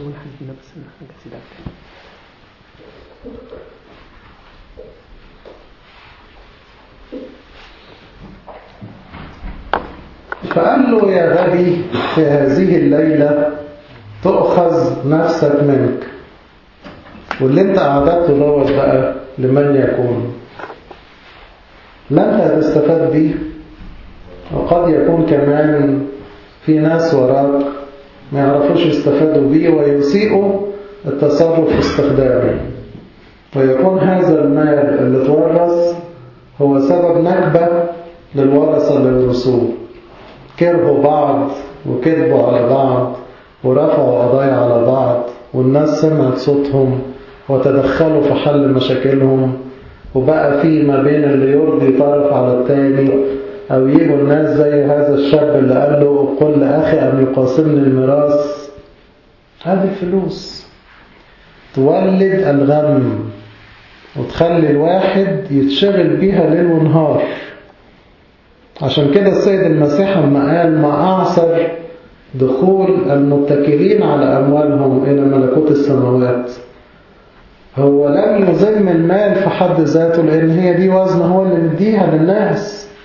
فقال له يا غبي في هذه الليلة تؤخذ نفسك منك واللي انت أعددته دوت بقى لمن يكون لا انت هتستفاد بيه وقد يكون كمان في ناس وراك ما يعرفوش يستفادوا بيه ويسيئوا التصرف في استخدامه ويكون هذا المال اللي تورث هو سبب نكبة للورثة للرسول كرهوا بعض وكذبوا على بعض ورفعوا قضايا على بعض والناس سمعت صوتهم وتدخلوا في حل مشاكلهم وبقى في ما بين اللي يرضي طرف على التاني أو يجوا الناس زي هذا الشاب اللي قال له قل لأخي أن يقاسمني الميراث هذه الفلوس تولد الغم وتخلي الواحد يتشغل بيها ليل ونهار عشان كده السيد المسيح لما قال ما أعصر دخول المتكلين على أموالهم إلى ملكوت السماوات هو لم يذم المال في حد ذاته لأن هي دي وزن هو اللي مديها للناس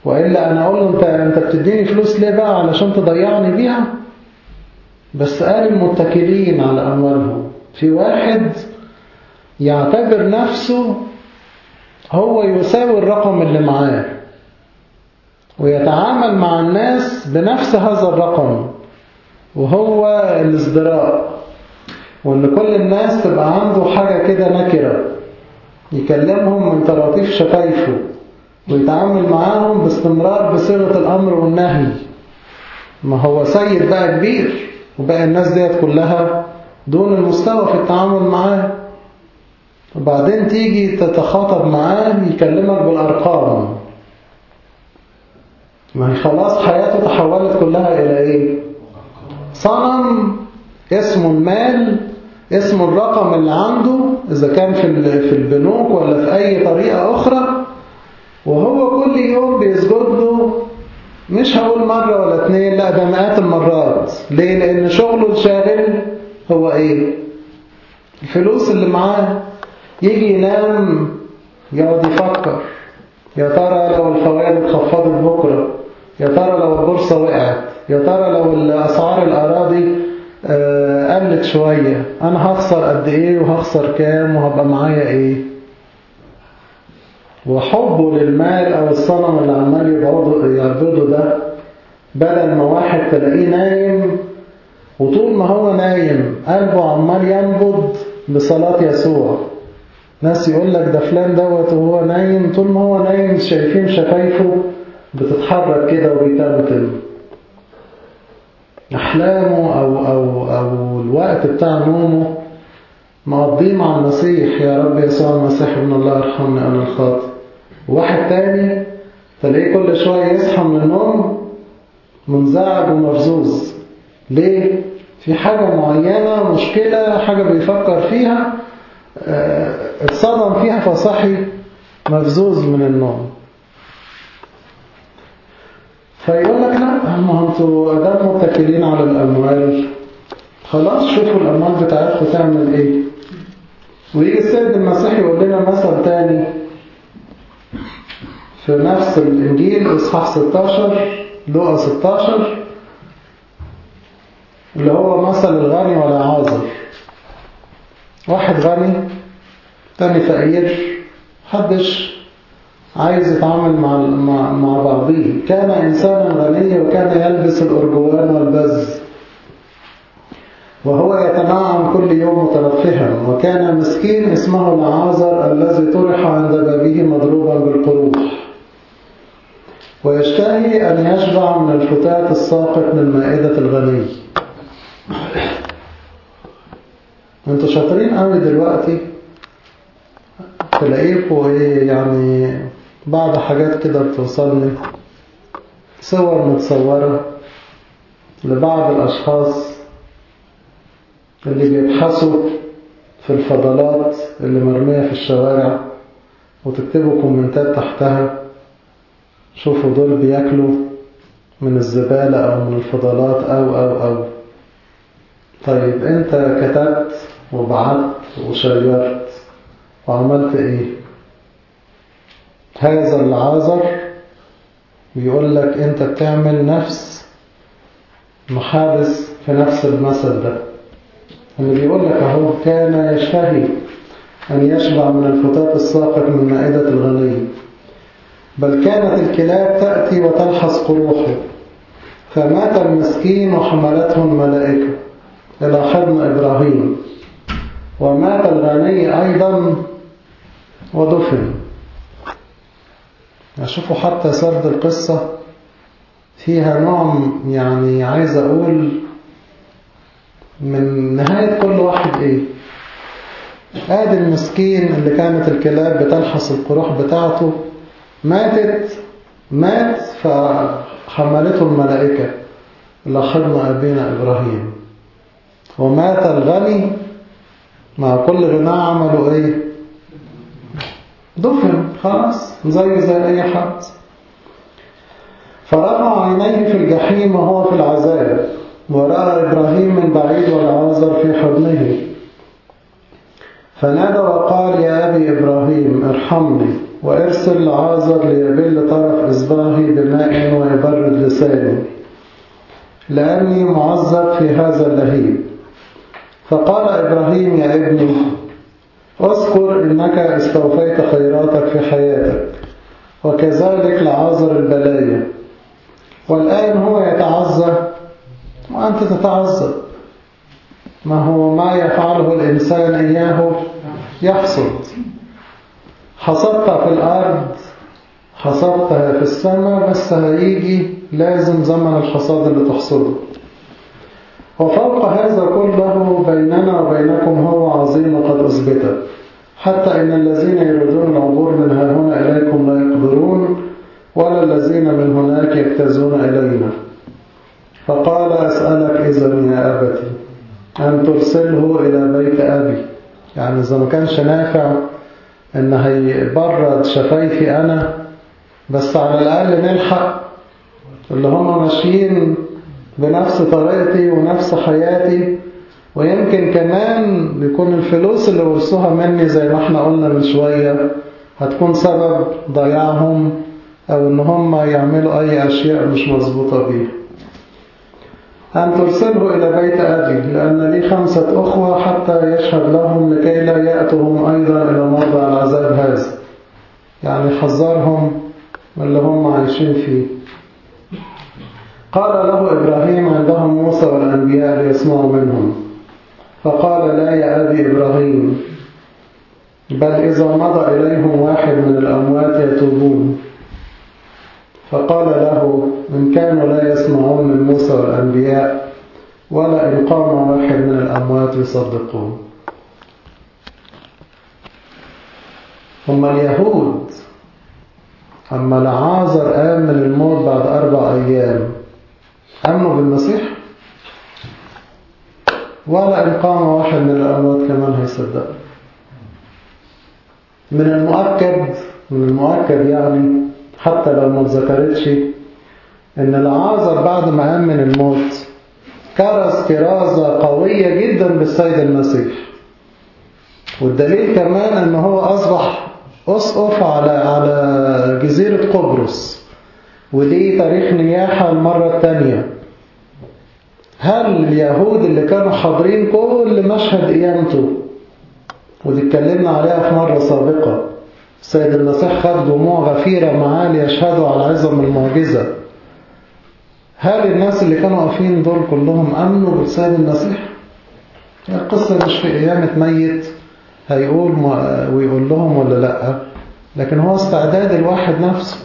وإلا أنا أقول له أنت, أنت بتديني فلوس ليه بقى علشان تضيعني بيها بس قال المتكلين على أموالهم في واحد يعتبر نفسه هو يساوي الرقم اللي معاه ويتعامل مع الناس بنفس هذا الرقم وهو الازدراء وان كل الناس تبقى عنده حاجة كده نكرة يكلمهم من طراطيف شفايفه ويتعامل معاهم باستمرار بصيغة الأمر والنهي ما هو سيد بقى كبير وبقى الناس ديت كلها دون المستوى في التعامل معاه وبعدين تيجي تتخاطب معاه يكلمك بالأرقام ما هي خلاص حياته تحولت كلها إلى إيه صنم اسمه المال اسمه الرقم اللي عنده إذا كان في في البنوك ولا في أي طريقة أخرى وهو كل يوم بيسجد له مش هقول مرة ولا اتنين لا ده مئات المرات ليه؟ لأن شغله الشاغل هو إيه؟ الفلوس اللي معاه يجي ينام يقعد يفكر يا ترى لو الفوائد اتخفضت بكرة يا ترى لو البورصة وقعت يا ترى لو الأسعار الأراضي قلت شوية أنا هخسر قد إيه وهخسر كام وهبقى معايا إيه وحبه للمال أو الصنم اللي عمال يعبده ده بدل ما واحد تلاقيه نايم وطول ما هو نايم قلبه عمال ينبض بصلاة يسوع ناس يقول لك ده فلان دوت وهو نايم طول ما هو نايم شايفين شفايفه بتتحرك كده وبيتمتم أحلامه أو, أو, أو الوقت بتاع نومه مقضيه مع المسيح يا رب يسوع المسيح ابن الله ارحمني أنا الخاطئ واحد تاني تلاقيه كل شوية يصحى من النوم منزعج ومفزوز ليه؟ في حاجة معينة مشكلة حاجة بيفكر فيها اه اتصدم فيها فصحي مفزوز من النوم فيقول لك لا ما انتوا ادام متكلين على الاموال خلاص شوفوا الاموال بتاعتكم تعمل ايه ويجي السيد المسيح يقول لنا مثل تاني في نفس الانجيل اصحاح 16 لقى 16 اللي هو مثل الغني والعازر واحد غني تاني فقير محدش عايز يتعامل مع مع, مع بعضيه كان إنسانا غنيا وكان يلبس الأرجوان والبز وهو يتنعم كل يوم مترفها وكان مسكين اسمه العازر الذي طرح عند بابه مضروبا بالقروح ويشتهي أن يشبع من الفتات الساقط من مائدة الغني انتوا شاطرين قوي دلوقتي تلاقيكوا ايه يعني بعض حاجات كده بتوصلني صور متصورة لبعض الأشخاص اللي بيبحثوا في الفضلات اللي مرمية في الشوارع وتكتبوا كومنتات تحتها شوفوا دول بياكلوا من الزبالة أو من الفضلات أو أو أو طيب أنت كتبت وبعت وشيرت وعملت إيه هذا العازر بيقول لك أنت بتعمل نفس محادث في نفس المثل ده اللي بيقول لك أهو كان يشتهي أن يشبع من الفتات الساقط من مائدة الغني بل كانت الكلاب تأتي وتلحس قروحه فمات المسكين وحملته الملائكة إلى حضن إبراهيم ومات الغني أيضا ودفن أشوفوا حتى سرد القصة فيها نوع يعني عايز أقول من نهاية كل واحد إيه آدي المسكين اللي كانت الكلاب بتلحس القروح بتاعته ماتت مات فحملته الملائكة إلى حضن أبينا إبراهيم ومات الغني مع كل غناء عملوا إيه دفن خلاص زي زي أي حد فرفع عينيه في الجحيم وهو في العذاب ورأى إبراهيم من بعيد والعازر في حضنه فنادى وقال يا أبي إبراهيم ارحمني وارسل لعازر ليبل طرف إصبعه بماء ويبرد لسانه لأني معذب في هذا اللهيب فقال إبراهيم يا ابني اذكر إنك استوفيت خيراتك في حياتك وكذلك لعازر البلايا والآن هو يتعذب وأنت تتعذب ما هو ما يفعله الإنسان إياه يحصد حصدت في الأرض حصدتها في السماء بس هيجي لازم زمن الحصاد اللي تحصده وفوق هذا كله بيننا وبينكم هو عظيم قد أثبتت حتى إن الذين يريدون العبور من ها هنا إليكم لا يقدرون ولا الذين من هناك يجتازون إلينا فقال أسألك إذن يا أبتي أن ترسله إلى بيت أبي يعني إذا ما كانش نافع إن هيبرد شفايفي أنا بس على الأقل نلحق اللي هم ماشيين بنفس طريقتي ونفس حياتي ويمكن كمان يكون الفلوس اللي ورثوها مني زي ما احنا قلنا من شوية هتكون سبب ضياعهم أو إن هم يعملوا أي أشياء مش مظبوطة بيها أن ترسله إلى بيت أبي لأن لي خمسة أخوة حتى يشهد لهم لكي لا يأتهم أيضا إلى موضع العذاب هذا يعني حذرهم من اللي هم عايشين فيه قال له إبراهيم عندهم موسى والأنبياء ليسمعوا منهم فقال لا يا أبي إبراهيم بل إذا مضى إليهم واحد من الأموات يتوبون فقال له إن كانوا لا يسمعون من موسى والأنبياء ولا إن قام واحد من الأموات يصدقون هم اليهود أما لعازر قام من الموت بعد أربع أيام أمنوا بالمسيح ولا إن قام واحد من الأموات كمان هيصدق من المؤكد من المؤكد يعني حتى لو ما ذكرتش ان العازر بعد ما قام من الموت كرس كرازة قوية جدا بالسيد المسيح والدليل كمان ان هو اصبح اسقف على على جزيرة قبرص ودي تاريخ نياحة المرة الثانية هل اليهود اللي كانوا حاضرين كل مشهد قيامته ودي اتكلمنا عليها في مرة سابقة السيد المسيح خد جموع غفيرة معاه ليشهدوا على عظم المعجزة هل الناس اللي كانوا واقفين دول كلهم أمنوا بالسيد المسيح؟ القصة مش في قيامة ميت هيقول ويقول لهم ولا لأ لكن هو استعداد الواحد نفسه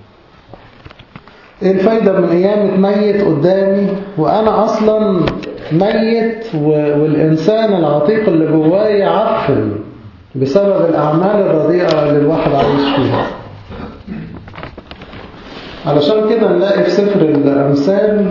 ايه الفايدة من قيامة ميت قدامي وأنا أصلا ميت والإنسان العتيق اللي جواي عفن بسبب الأعمال الرديئة اللي الواحد عايش فيها علشان كده نلاقي في سفر الأمثال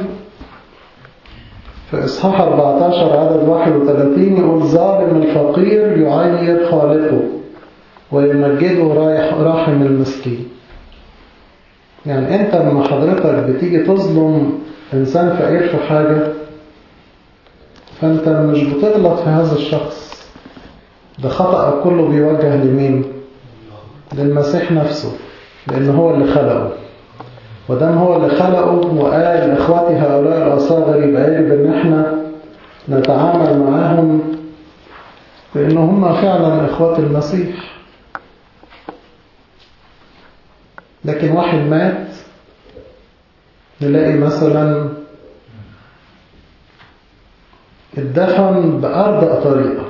في إصحاح 14 عدد 31 يقول ظالم الفقير يعير خالقه ويمجده رايح راحم المسكين يعني أنت لما حضرتك بتيجي تظلم إنسان فقير في حاجة فأنت مش بتغلط في هذا الشخص ده خطأ كله بيوجه لمين للمسيح نفسه لأن هو اللي خلقه ودام هو اللي خلقه وقال إخواتي هؤلاء الأصاغر يبقى يجب إن احنا نتعامل معاهم بأن هم فعلا إخوات المسيح لكن واحد مات نلاقي مثلا اتدفن بأرض طريقة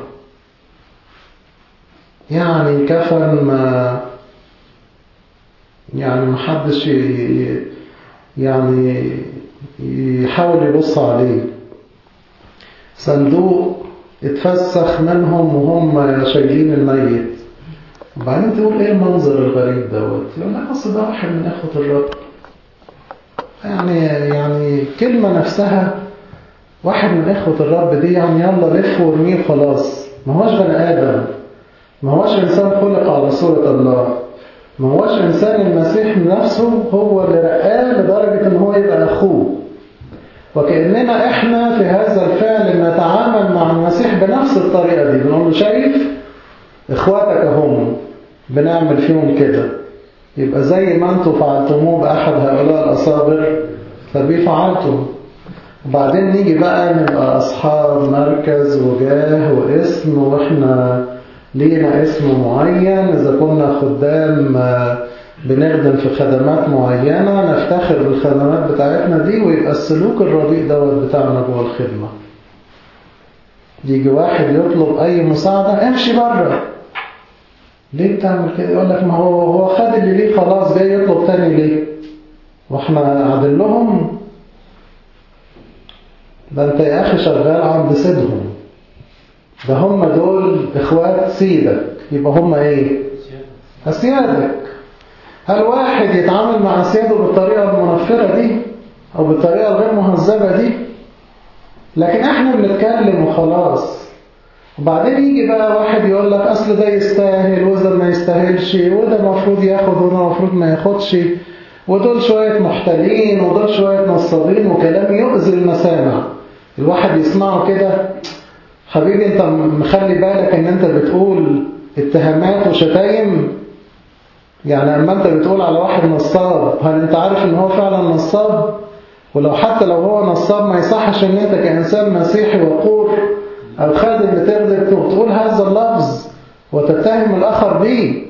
يعني كفن ما يعني محدش يعني يحاول يبص عليه صندوق اتفسخ منهم وهم شايلين الميت وبعدين تقول ايه المنظر الغريب دوت يقول لك اصل ده واحد من اخوة الرب يعني يعني الكلمة نفسها واحد من اخوة الرب دي يعني يلا لف وارميه وخلاص ما هوش بني ادم ما هوش انسان خلق على صورة الله ما هوش إنسان المسيح نفسه هو اللي رقاه لدرجة إن هو يبقى أخوه وكأننا إحنا في هذا الفعل نتعامل مع المسيح بنفس الطريقة دي بنقول له شايف إخواتك هم بنعمل فيهم كده يبقى زي ما انتم فعلتموه بأحد هؤلاء الأصابر فبيه فعلتم وبعدين نيجي بقى نبقى أصحاب مركز وجاه واسم وإحنا لينا اسم معين إذا كنا خدام بنخدم في خدمات معينة نفتخر بالخدمات بتاعتنا دي ويبقى السلوك الرديء دوت بتاعنا جوه الخدمة يجي واحد يطلب أي مساعدة امشي بره ليه بتعمل كده يقول لك ما هو هو خد اللي ليه خلاص جاي يطلب تاني ليه واحنا قاعدين لهم ده انت يا اخي شغال عند سيدهم ده هم دول اخوات سيدك يبقى هم ايه اسيادك هل واحد يتعامل مع اسياده بالطريقة المنفرة دي او بالطريقة الغير مهذبة دي لكن احنا بنتكلم وخلاص وبعدين يجي بقى واحد يقول لك اصل ده يستاهل وده ما يستاهلش وده المفروض ياخد وده المفروض ما ياخدش ودول شوية محتلين ودول شوية نصابين وكلام يؤذي المسامع الواحد يسمعه كده حبيبي انت مخلي بالك ان انت بتقول اتهامات وشتايم يعني اما انت بتقول على واحد نصاب هل انت عارف ان هو فعلا نصاب ولو حتى لو هو نصاب ما يصحش ان انت كإنسان مسيحي وقور او خادم بتخدم تقول هذا اللفظ وتتهم الاخر به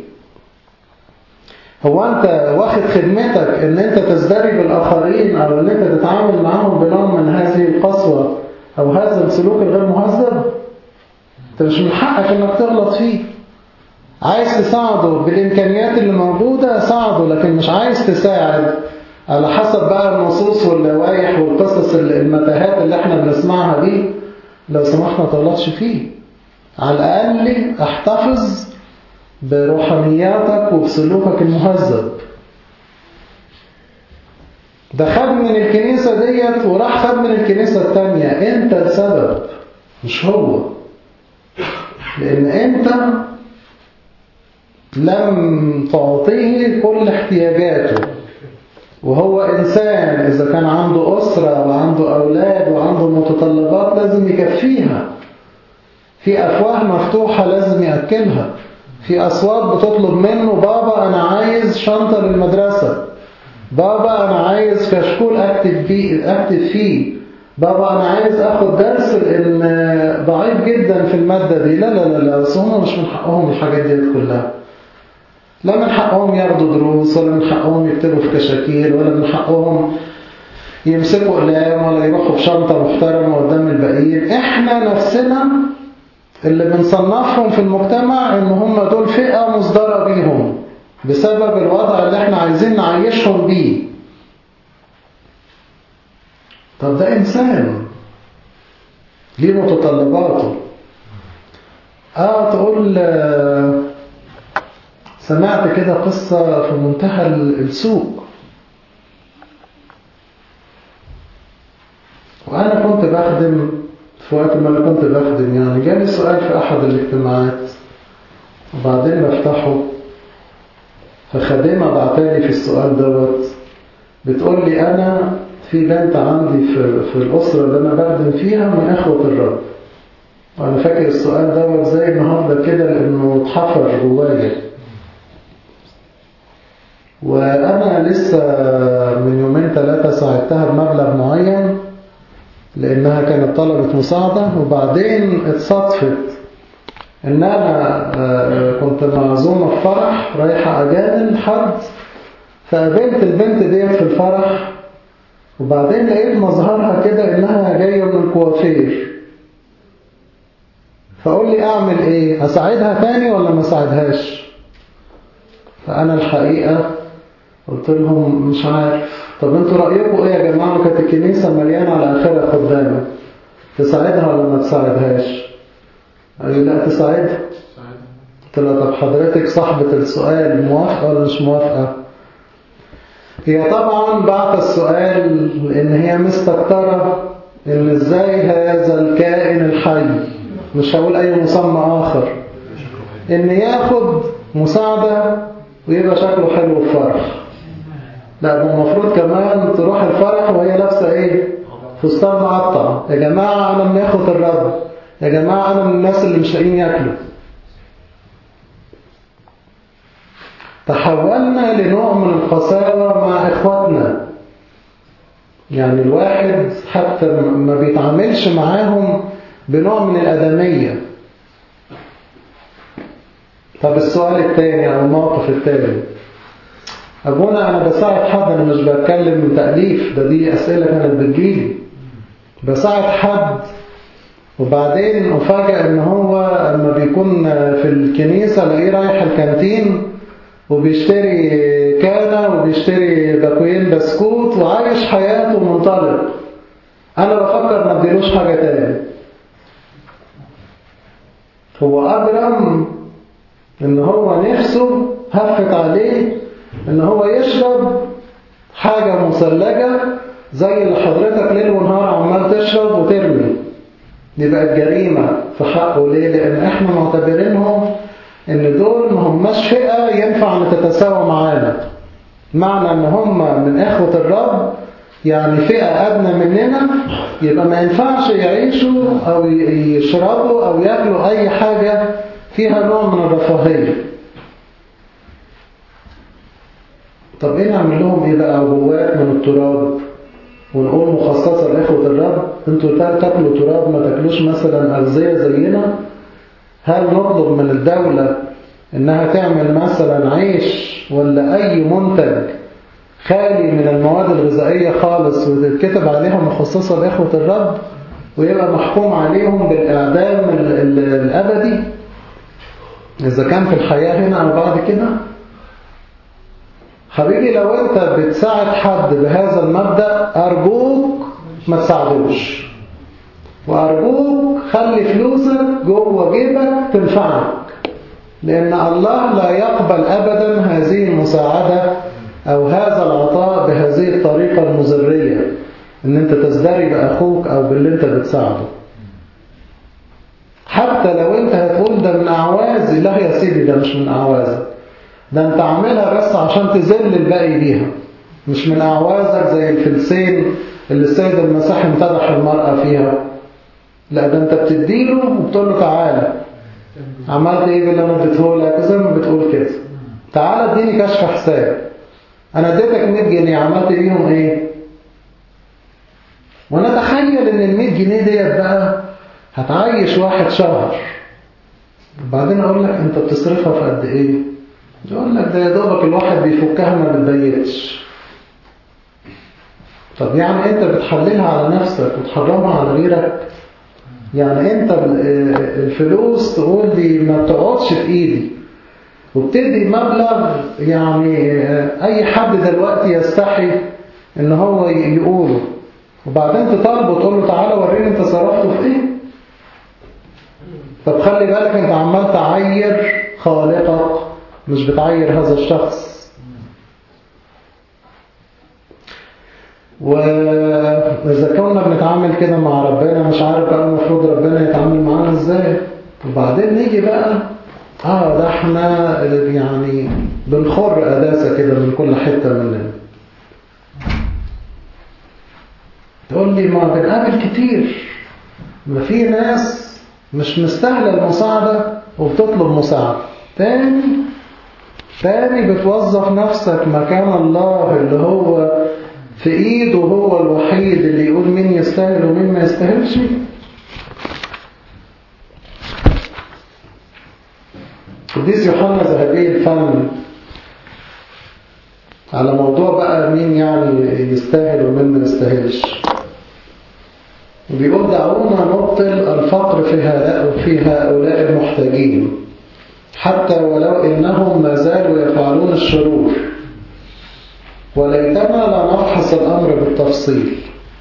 هو انت واخد خدمتك ان انت تزدري بالاخرين او ان انت تتعامل معهم بنوع من هذه القسوة او هذا السلوك الغير مهذب انت مش من حقك انك تغلط فيه عايز تساعده بالامكانيات اللي موجودة ساعده لكن مش عايز تساعد على حسب بقى النصوص واللوائح والقصص المتاهات اللي احنا بنسمعها دي لو سمحت ما تغلطش فيه على الاقل احتفظ بروحانياتك وبسلوكك المهذب ده خد من الكنيسة ديت وراح خد من الكنيسة التانية انت السبب مش هو لان انت لم تعطيه كل احتياجاته وهو إنسان إذا كان عنده أسرة وعنده أولاد وعنده متطلبات لازم يكفيها في أفواه مفتوحة لازم يأكلها في أصوات بتطلب منه بابا أنا عايز شنطة للمدرسة بابا أنا عايز كشكول أكتب فيه, أكتب فيه بابا أنا عايز أخد درس لأن ضعيف جدا في المادة دي لا لا لا لا بس هم مش من حقهم الحاجات دي كلها لا من حقهم ياخدوا دروس ولا من حقهم يكتبوا في كشاكيل ولا من حقهم يمسكوا قلام ولا يروحوا بشنطة محترمة قدام الباقيين احنا نفسنا اللي بنصنفهم في المجتمع ان هم دول فئة مصدرة بيهم بسبب الوضع اللي احنا عايزين نعيشهم بيه طب ده انسان ليه متطلباته اه تقول سمعت كده قصة في منتهى السوء وأنا كنت بخدم في وقت ما أنا كنت بخدم يعني جالي سؤال في أحد الاجتماعات وبعدين بفتحه فخادمة بعتالي في السؤال دوت بتقول لي أنا في بنت عندي في, في الأسرة اللي أنا بخدم فيها من إخوة الرب وأنا فاكر السؤال دوت زي النهاردة كده لأنه اتحفر جوايا وأنا لسه من يومين ثلاثة ساعدتها بمبلغ معين لأنها كانت طلبت مساعدة وبعدين اتصادفت إن أنا كنت معزومة في فرح رايحة أجادل حد فقابلت البنت ديت في الفرح وبعدين لقيت مظهرها كده إنها جاية من الكوافير فقول لي أعمل إيه أساعدها تاني ولا ما أساعدهاش فأنا الحقيقة قلت لهم مش عارف طب انتوا رأيكم ايه يا جماعة كانت الكنيسة مليانة على آخرها قدامك تساعدها ولا ما تساعدهاش قال لي لا تساعدها قلت لها طب حضرتك صاحبة السؤال موافقة ولا مش موافقة هي طبعا بعت السؤال لان هي مستكترة ان ازاي هذا الكائن الحي مش هقول اي مسمى اخر ان ياخد مساعدة ويبقى شكله حلو في فرح لا المفروض كمان تروح الفرح وهي لابسه ايه فستان معطع يا جماعة انا من اخوة الرب يا جماعة انا من الناس اللي مش لاقيين ياكلوا تحولنا لنوع من القساوة مع إخواتنا يعني الواحد حتى ما بيتعاملش معاهم بنوع من الأدمية طب السؤال الثاني أو الموقف الثاني أبونا أنا بساعد حد أنا مش بتكلم من تأليف ده دي أسئلة كانت بتجيلي بساعد حد وبعدين أفاجأ إن هو لما بيكون في الكنيسة الاقيه رايح الكانتين وبيشتري كانة وبيشتري باكوين بسكوت وعايش حياته منطلق أنا بفكر ما اديلوش حاجة تاني هو أجرم إن هو نفسه هفت عليه إن هو يشرب حاجة مثلجة زي اللي حضرتك ليل ونهار عمال تشرب وترمي دي بقت جريمة في حقه ليه؟ لأن احنا معتبرينهم ان دول ما هماش فئة ينفع ان تتساوى معانا معنى ان هم من اخوة الرب يعني فئة ادنى مننا يبقى ما ينفعش يعيشوا او يشربوا او ياكلوا اي حاجة فيها نوع من الرفاهية طب ايه نعمل لهم ايه بقى عبوات من التراب ونقول مخصصة لإخوة الرب انتوا تاكلوا تراب ما تاكلوش مثلا أغذية زينا هل نطلب من الدولة انها تعمل مثلا عيش ولا اي منتج خالي من المواد الغذائية خالص وتتكتب عليها مخصصة لإخوة الرب ويبقى محكوم عليهم بالإعدام الأبدي إذا كان في الحياة هنا أو بعد كده حبيبي لو أنت بتساعد حد بهذا المبدأ أرجوك ما تساعدوش وأرجوك خلي فلوسك جوه جيبك تنفعك لأن الله لا يقبل أبدا هذه المساعدة أو هذا العطاء بهذه الطريقة المزرية إن أنت تزدري بأخوك أو باللي أنت بتساعده حتى لو أنت هتقول ده من أعوازي لا يا سيدي ده مش من أعوازك ده أنت عاملها بس عشان تذل الباقي بيها مش من أعوازك زي الفلسين اللي السيد المسيح امتدح المرأة فيها لا ده أنت بتديله وبتقول له تعالى عملت ايه باللي انا اديته لك زي ما بتقول كده تعالى اديني كشف حساب انا اديتك 100 جنيه عملت بيهم ايه وانا اتخيل ان ال 100 جنيه ديت بقى هتعيش واحد شهر وبعدين اقول لك انت بتصرفها في قد ايه يقول لك ده يا دوبك الواحد بيفكها ما بتبيتش طب يعني انت بتحللها على نفسك وتحرمها على غيرك يعني انت الفلوس تقول لي ما بتقعدش في ايدي وبتدي مبلغ يعني اي حد دلوقتي يستحي ان هو يقوله وبعدين تطالبه تقول له تعالى وريني انت صرفته في ايه طب خلي بالك انت عمال تعير خالقك مش بتعير هذا الشخص وإذا كنا بنتعامل كده مع ربنا مش عارف بقى المفروض ربنا يتعامل معانا ازاي وبعدين نيجي بقى اه ده احنا يعني بنخر قداسة كده من كل حتة مننا تقول لي ما بنقابل كتير ما في ناس مش مستاهلة المساعدة وبتطلب مساعدة تاني تاني بتوظف نفسك مكان الله اللي هو في ايده هو الوحيد اللي يقول مين يستاهل ومين ما يستاهلش قديس يوحنا ذهبي الفم على موضوع بقى مين يعني يستاهل ومين ما يستاهلش بيقول دعونا نبطل الفقر في هؤلاء في هؤلاء المحتاجين حتى ولو انهم ما زالوا يفعلون الشرور وليتنا لا نفحص الأمر بالتفصيل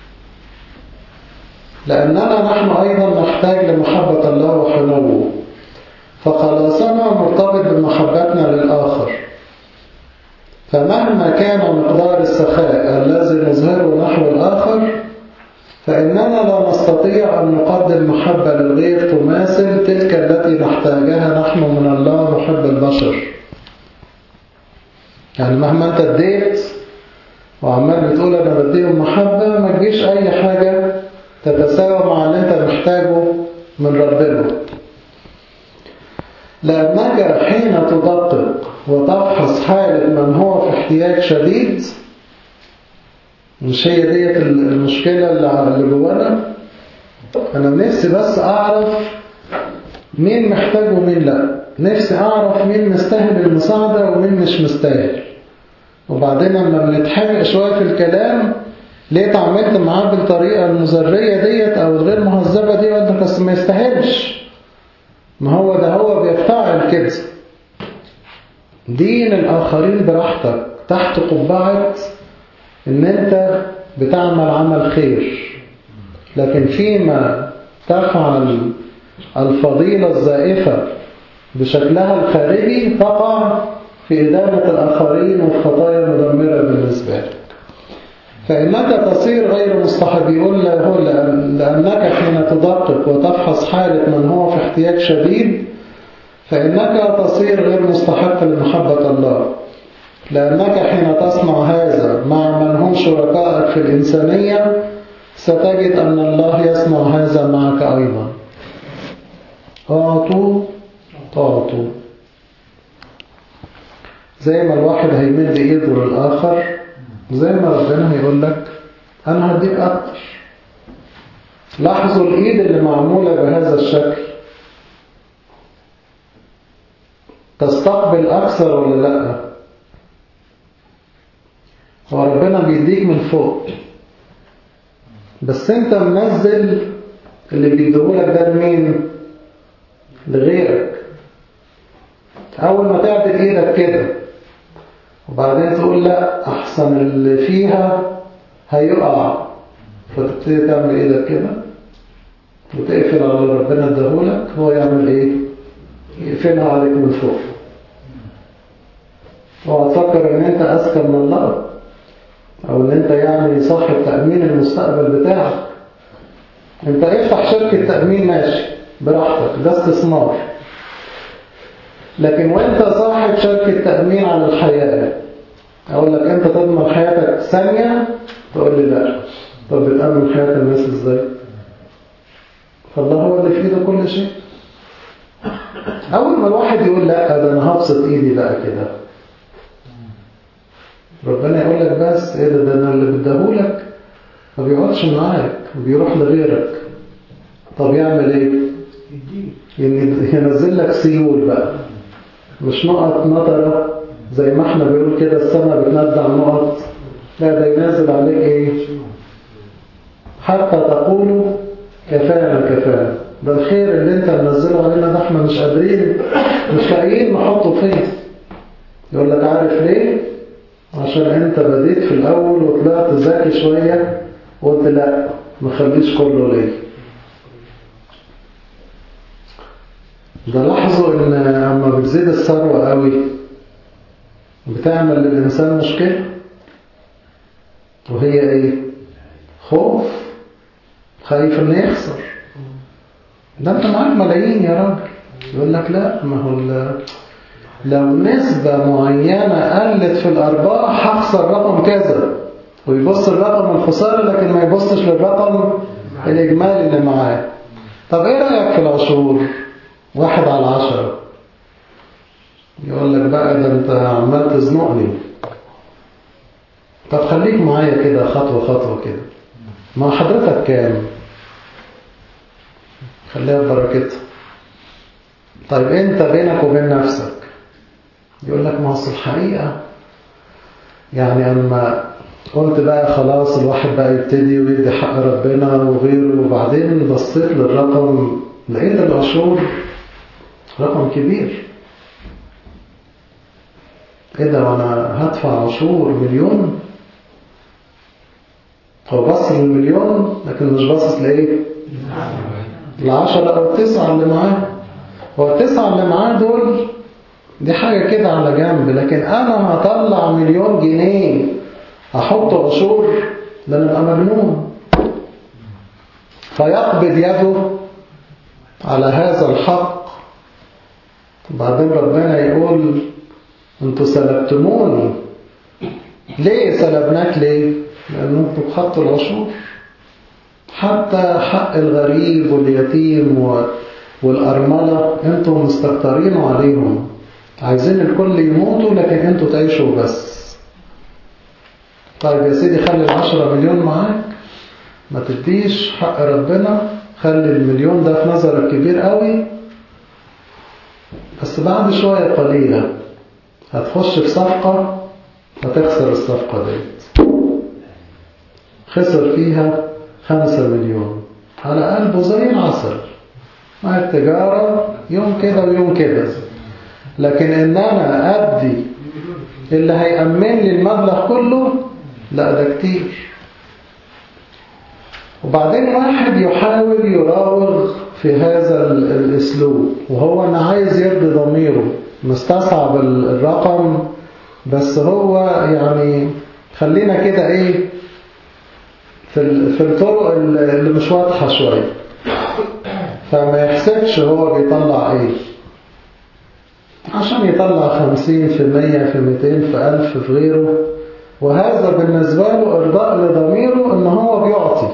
لأننا نحن أيضا نحتاج لمحبة الله وحنوه فخلاصنا مرتبط بمحبتنا للآخر فمهما كان مقدار السخاء الذي نظهره نحو الآخر فإننا لا نستطيع أن نقدم محبة للغير تماثل تلك التي نحتاجها نحن من الله محب البشر يعني مهما انت اديت وعمال بتقول انا بديهم محبة ما تجيش اي حاجة تتساوى مع اللي انت محتاجه من ربنا لأنك حين تدقق وتفحص حالة من هو في احتياج شديد مش هي ديت المشكلة اللي جوانا أنا نفسي بس أعرف مين محتاج ومين لا نفسي أعرف مين مستاهل المساعدة ومين مش مستاهل وبعدين لما بنتحرق شوية في الكلام ليه اتعاملت معاه بالطريقة المزرية ديت أو الغير مهذبة دي وانت بس ما يستاهلش ما هو ده هو بيفتعل كده دين الآخرين براحتك تحت قبعة ان انت بتعمل عمل خير لكن فيما تفعل الفضيلة الزائفة بشكلها الخارجي تقع في إدانة الآخرين والخطايا المدمرة بالنسبة لك فإنك تصير غير مستحب يقول له لأنك حين تدقق وتفحص حالة من هو في احتياج شديد فإنك تصير غير مستحق لمحبة الله لأنك حين تصنع هذا مع من هم شركائك في الإنسانية ستجد أن الله يصنع هذا معك أيضا أعطوا تعطوا زي ما الواحد هيمد إيده للآخر زي ما ربنا هيقول لك أنا هديك أكتر لاحظوا الإيد اللي معمولة بهذا الشكل تستقبل أكثر ولا لأ هو ربنا بيديك من فوق بس انت منزل اللي بيديهولك ده لمين لغيرك اول ما تعدل ايدك كده وبعدين تقول لا احسن اللي فيها هيقع فتبتدي تعمل ايدك كده وتقفل على اللي ربنا اداهولك هو يعمل ايه يقفلها عليك من فوق وهتفكر ان انت اذكى من الله او ان انت يعني صاحب تأمين المستقبل بتاعك انت افتح شركة تأمين ماشي براحتك ده استثمار لكن وانت صاحب شركة تأمين على الحياة اقول لك انت تضمن حياتك ثانية تقول لي لا طب بتأمن حياة الناس ازاي فالله هو اللي في ايده كل شيء اول ما الواحد يقول لا ده انا هبسط ايدي بقى كده ربنا يقول لك بس ايه ده ده انا اللي بديهولك ما بيقعدش معاك بيروح لغيرك طب يعمل ايه ينزل لك سيول بقى مش نقط مطرة زي ما احنا بيقول كده السماء بتنزع نقط لا ده ينزل عليك ايه حتى تقولوا كفانا كفانا ده الخير اللي انت منزله علينا ده احنا مش قادرين مش لاقيين نحطه فين يقول لك عارف ليه عشان انت بديت في الاول وطلعت ذكي شوية وقلت لا ما خليش كله ليه ده لاحظوا ان اما بتزيد الثروة قوي بتعمل للإنسان مشكلة وهي ايه خوف خايف انه يخسر ده انت معاك ملايين يا راجل يقول لك لا ما هو لو نسبة معينة قلت في الأرباح هخسر رقم كذا ويبص الرقم الخسارة لكن ما يبصش للرقم الإجمالي اللي معاه طب إيه رأيك في العشور واحد على عشرة يقول لك بقى ده أنت عمال تزنقني طب خليك معايا كده خطوة خطوة كده ما حضرتك كام خليها ببركتها طيب انت بينك وبين نفسك يقول لك ما اصل الحقيقة يعني أما قلت بقى خلاص الواحد بقى يبتدي ويدي حق ربنا وغيره وبعدين بصيت للرقم لقيت العشور رقم كبير ايه ده وانا هدفع عشور مليون هو بص للمليون لكن مش باصص لايه العشرة او التسعة اللي معاه هو التسعة اللي معاه دول دي حاجة كده على جنب لكن أنا هطلع مليون جنيه أحط عشور ده نبقى مجنون فيقبض يده على هذا الحق بعدين ربنا يقول انتوا سلبتموني ليه سلبناك ليه لأنه انتوا خدتوا العشور حتى حق الغريب واليتيم والأرملة انتوا مستكترين عليهم عايزين الكل يموتوا لكن انتوا تعيشوا بس طيب يا سيدي خلي العشرة مليون معاك ما تديش حق ربنا خلي المليون ده في نظرك كبير قوي بس بعد شوية قليلة هتخش في صفقة هتخسر الصفقة ديت خسر فيها خمسة مليون على قلبه زي العسل مع التجارة يوم كده ويوم كده لكن ان انا ادي اللي هيأمن لي المبلغ كله لا ده كتير وبعدين واحد يحاول يراوغ في هذا الاسلوب وهو انا عايز يرضي ضميره مستصعب الرقم بس هو يعني خلينا كده ايه في في الطرق اللي مش واضحة شوية فما يحسبش هو بيطلع ايه عشان يطلع خمسين في مية في ميتين في ألف في غيره وهذا بالنسبة له إرضاء لضميره إن هو بيعطي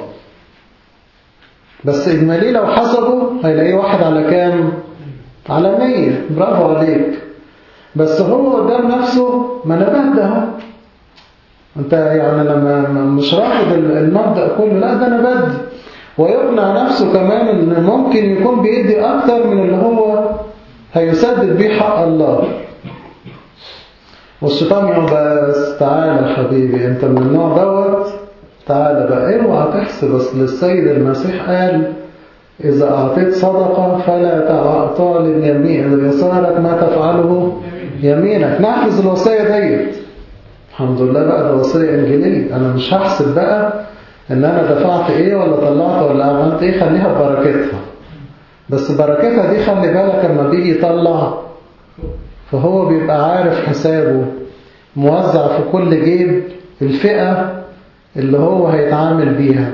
بس إجمالي لو حسبه هيلاقيه واحد على كام؟ على مية برافو عليك بس هو قدام نفسه ما أنا بدي أهو أنت يعني لما مش رافض المبدأ كله لا ده أنا بدي ويقنع نفسه كمان إن ممكن يكون بيدي أكتر من اللي هو هيسدد بيه حق الله والشيطان يقول بس تعالى حبيبي انت من النوع دوت تعالى بقى اوعى تحسب اصل السيد المسيح قال اذا اعطيت صدقه فلا تعلن يمين يسارك ما تفعله يمينك نحفظ الوصيه ديت الحمد لله بقى ده وصيه انجيليه انا مش هحسب بقى ان انا دفعت ايه ولا طلعت ولا عملت ايه خليها ببركتها بس بركتها دي خلي بالك لما بيجي يطلع فهو بيبقى عارف حسابه موزع في كل جيب الفئة اللي هو هيتعامل بيها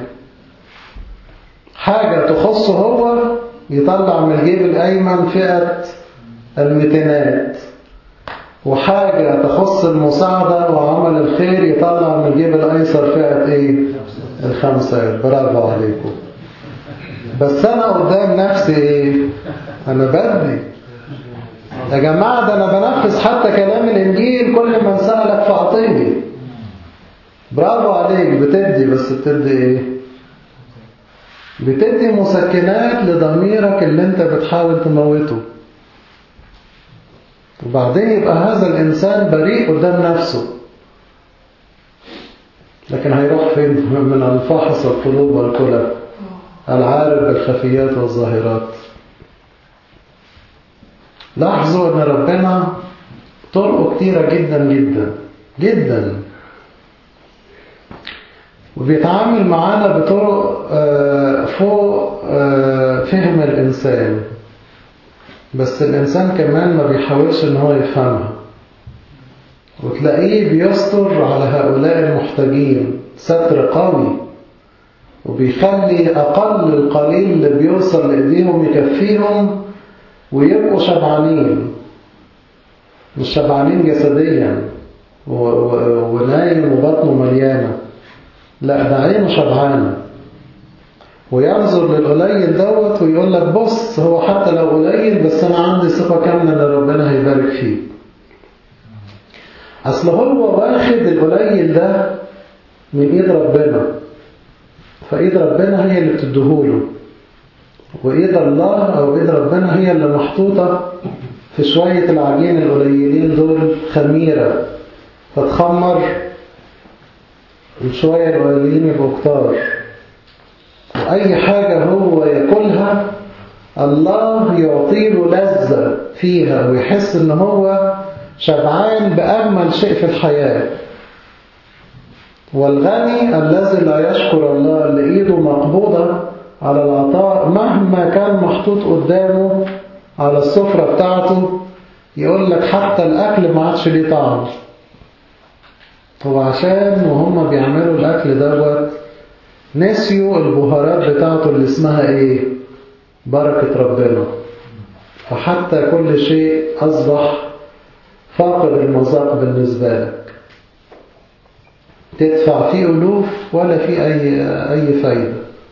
حاجة تخصه هو يطلع من الجيب الأيمن فئة المتينات وحاجة تخص المساعدة وعمل الخير يطلع من الجيب الأيسر فئة إيه؟ الخمسة برافو عليكم بس أنا قدام نفسي إيه؟ أنا بدي يا جماعة ده أنا بنفذ حتى كلام الإنجيل كل من سألك فأعطيني برافو عليك بتدي بس بتدي إيه؟ بتدي مسكنات لضميرك اللي أنت بتحاول تموته وبعدين يبقى هذا الإنسان بريء قدام نفسه لكن هيروح فين من الفحص القلوب والكلى العارف بالخفيات والظاهرات لاحظوا ان ربنا طرقه كتيرة جدا جدا جدا وبيتعامل معانا بطرق فوق فهم الإنسان بس الإنسان كمان ما بيحاولش ان هو يفهمها وتلاقيه بيستر على هؤلاء المحتاجين ستر قوي وبيخلي أقل القليل اللي بيوصل لإيديهم يكفيهم ويبقوا شبعانين مش شبعانين جسديا ونايم وبطنه مليانة لا ده عينه شبعانة وينظر للقليل دوت ويقول لك بص هو حتى لو قليل بس أنا عندي ثقة كاملة إن ربنا هيبارك فيه أصل هو واخد القليل ده من إيد ربنا فإيد ربنا هي اللي بتديهوله وإيد الله أو إيد ربنا هي اللي محطوطة في شوية العجين القليلين دول خميرة فتخمر وشوية القليلين يبقوا كتار وأي حاجة هو ياكلها الله يعطيله لذة فيها ويحس إن هو شبعان بأجمل شيء في الحياة والغني الذي لا يشكر الله اللي إيده مقبوضة على العطاء مهما كان محطوط قدامه على السفرة بتاعته يقول لك حتى الأكل ما عادش ليه طعم هو عشان وهم بيعملوا الأكل دوت نسيوا البهارات بتاعته اللي اسمها ايه بركة ربنا فحتى كل شيء أصبح فاقد المذاق بالنسبة لك تدفع فيه ألوف ولا فيه أي, أي فايدة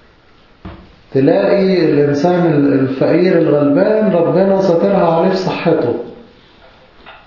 تلاقي الإنسان الفقير الغلبان ربنا ساترها عليه في صحته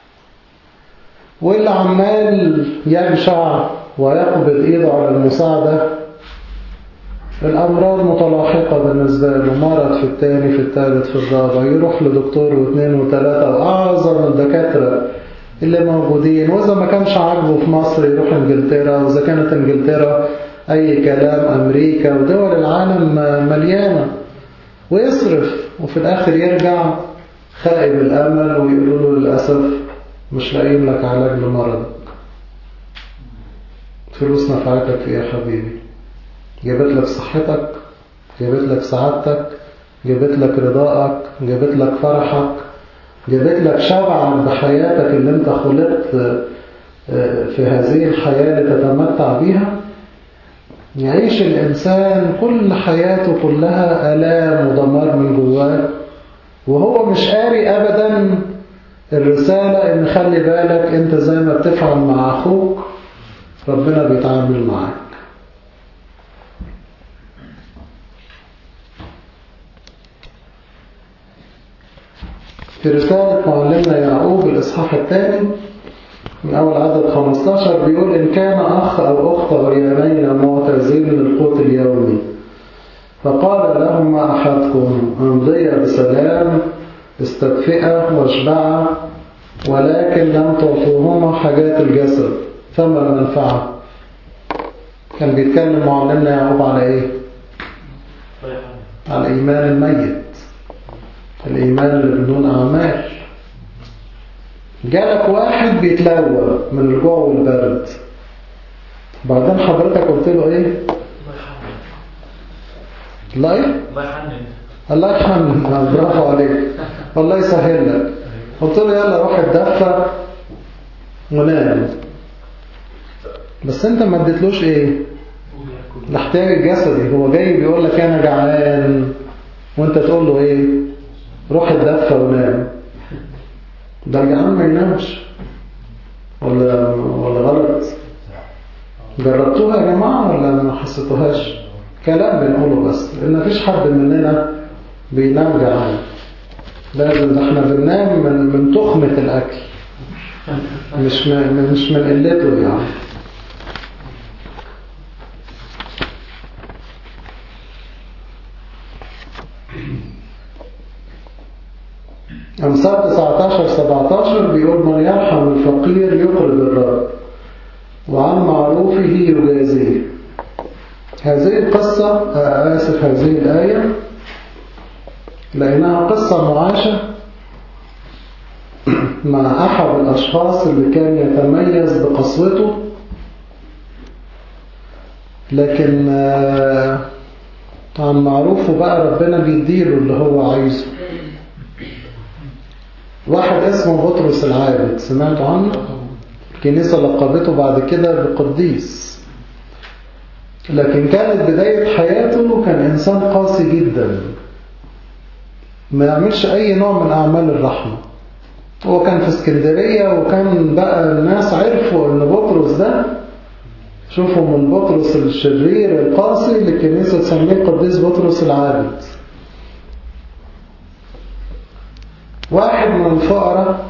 واللي عمال يجشع ويقبض ايده على المساعدة الأمراض متلاحقة بالنسبة له مرض في الثاني في الثالث في الرابع يروح لدكتور واثنين وثلاثة وأعظم الدكاترة اللي موجودين وإذا ما كانش عاجبه في مصر يروح إنجلترا وإذا كانت إنجلترا أي كلام أمريكا ودول العالم مليانة ويصرف وفي الآخر يرجع خائب الأمل ويقولوا له للأسف مش لاقيين لك علاج لمرضك فلوس نفعتك في إيه يا حبيبي جابت لك صحتك جابت لك سعادتك جابت لك رضاءك جابت لك فرحك جابت لك شبعك بحياتك اللي انت خلقت في هذه الحياة لتتمتع بيها يعيش الإنسان كل حياته كلها آلام ودمار من جواه وهو مش قاري أبدا الرسالة إن خلي بالك أنت زي ما بتفعل مع أخوك ربنا بيتعامل معاك في رسالة معلمنا يعقوب الإصحاح الثاني من أول عدد 15 بيقول إن كان أخ أو أخت عريانين معتزين للقوت اليومي فقال لهما أحدكم امضي بسلام استدفئة واشبعا ولكن لم تعطوهما حاجات الجسد فما المنفعة كان بيتكلم معلمنا يعقوب على إيه على إيمان الميت الإيمان اللي بدون أعمال جالك واحد بيتلوى من الجوع والبرد بعدين حضرتك قلت له ايه الله ايه الله يحنن الله يحمد برافو عليك والله يسهل لك قلت له يلا روح اتدفى ونام بس انت ما اديتلوش ايه الاحتياج الجسدي هو جاي بيقول لك انا جعان وانت تقول له ايه روح اتدفى ونام ده الجعان ما ينامش ولا ولا غلط جربتوها يا جماعة ولا ما حسيتوهاش كلام بنقوله بس لأن مفيش حد مننا بينام جعان لازم ده احنا بننام من من تخمة الأكل مش من مش من قلته يعني أمثال 19 17 بيقول من يرحم الفقير يقرض الرب وعن معروفه يجازيه هذه القصة آسف هذه الآية لأنها قصة معاشة مع أحد الأشخاص اللي كان يتميز بقسوته لكن عن معروفه بقى ربنا بيديله اللي هو عايزه واحد اسمه بطرس العابد سمعتوا عنه الكنيسة لقبته بعد كده بقديس لكن كانت بداية حياته كان إنسان قاسي جدا ما يعملش أي نوع من أعمال الرحمة هو كان في اسكندرية وكان بقى الناس عرفوا أن بطرس ده شوفوا من بطرس الشرير القاسي اللي الكنيسة تسميه قديس بطرس العابد واحد من الفقراء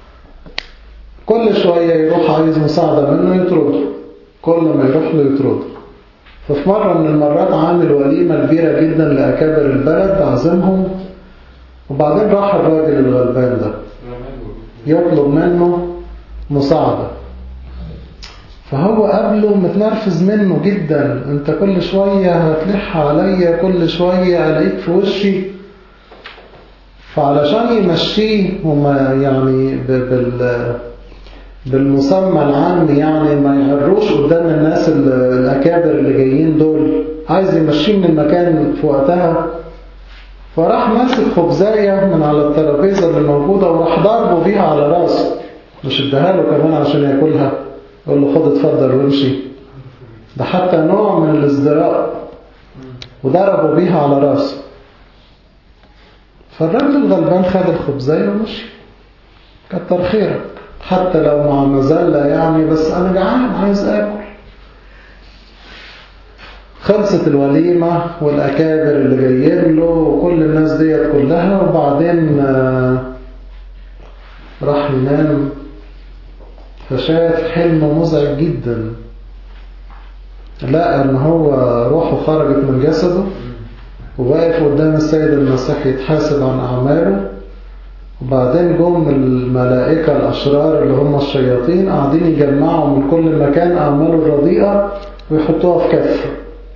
كل شوية يروح عايز مساعدة منه يطرده كل ما يروح له يطرده ففي مرة من المرات عامل وليمة كبيرة جدا لأكابر البلد عازمهم وبعدين راح الراجل الغلبان ده يطلب منه مساعدة فهو قبله متنرفز منه جدا انت كل شوية هتلح عليا كل شوية الاقيك في وشي فعلشان يمشيه هما يعني بال بالمسمى العام يعني ما يعروش قدام الناس الأكابر اللي جايين دول عايز يمشيه من المكان في وقتها فراح ماسك خبزاية من على الترابيزة اللي موجودة وراح ضربه بيها على راسه مش اداها له كمان عشان ياكلها يقول له خد اتفضل وامشي ده حتى نوع من الازدراء وضربوا بيها على راسه فالراجل الغلبان خد الخبزاية ومشي كتر خيرك حتى لو مع مزلة يعني بس أنا جعان عايز آكل خلصت الوليمة والأكابر اللي جايين له وكل الناس ديت كلها وبعدين راح ينام فشاف حلم مزعج جدا لقى ان هو روحه خرجت من جسده وواقف قدام السيد المسيح يتحاسب عن أعماله وبعدين جم الملائكة الأشرار اللي هم الشياطين قاعدين يجمعوا من كل مكان أعماله الرديئة ويحطوها في كفة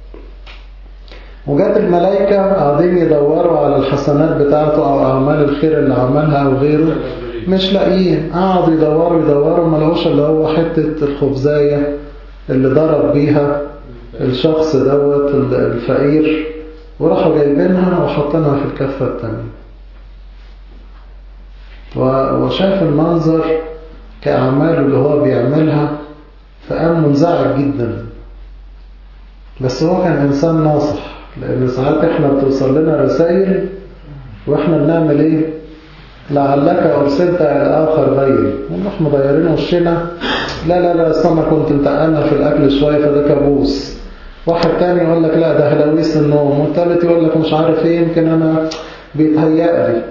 وجات الملائكة قاعدين يدوروا على الحسنات بتاعته أو أعمال الخير اللي عملها أو غيره مش لاقيين قعدوا يدوروا يدوروا ما لقوش اللي هو حتة الخبزاية اللي ضرب بيها الشخص دوت الفقير وراحوا جايبينها وحاطينها في الكفة التانية وشاف المنظر كأعماله اللي هو بيعملها فقام منزعج جدا بس هو كان إنسان ناصح لأن ساعات إحنا بتوصل لنا رسائل وإحنا بنعمل إيه لعلك أرسلت إلى آخر غيري ونروح مغيرين وشنا لا لا لا استنى كنت متقلنا في الأكل شوية فده كابوس واحد تاني يقول لك لا ده هلاويس النوم والتالت يقول لك مش عارف ايه يمكن انا بيتهيأ لي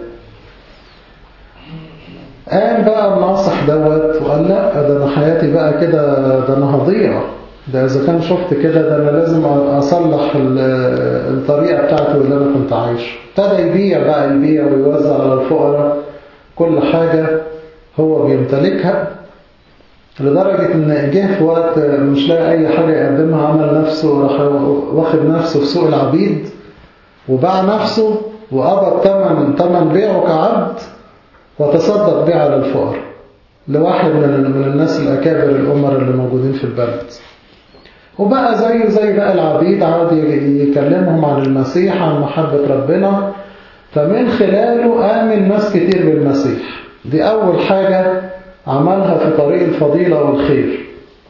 قام بقى الناصح دوت وقال لا ده انا حياتي بقى كده ده انا هضيع ده اذا كان شفت كده ده انا لازم اصلح الطريقة بتاعته اللي انا كنت عايشه ابتدى يبيع بقى يبيع ويوزع على الفقراء كل حاجة هو بيمتلكها لدرجة ان جه في وقت مش لاقي اي حاجة يقدمها عمل نفسه راح واخد نفسه في سوق العبيد وباع نفسه وقبض تمن تمن بيعه كعبد وتصدق بيه على الفقراء لواحد من من الناس الأكابر الأمر اللي موجودين في البلد وبقى زيه زي بقى العبيد عاد يكلمهم عن المسيح عن محبة ربنا فمن خلاله آمن ناس كتير بالمسيح دي أول حاجة عملها في طريق الفضيلة والخير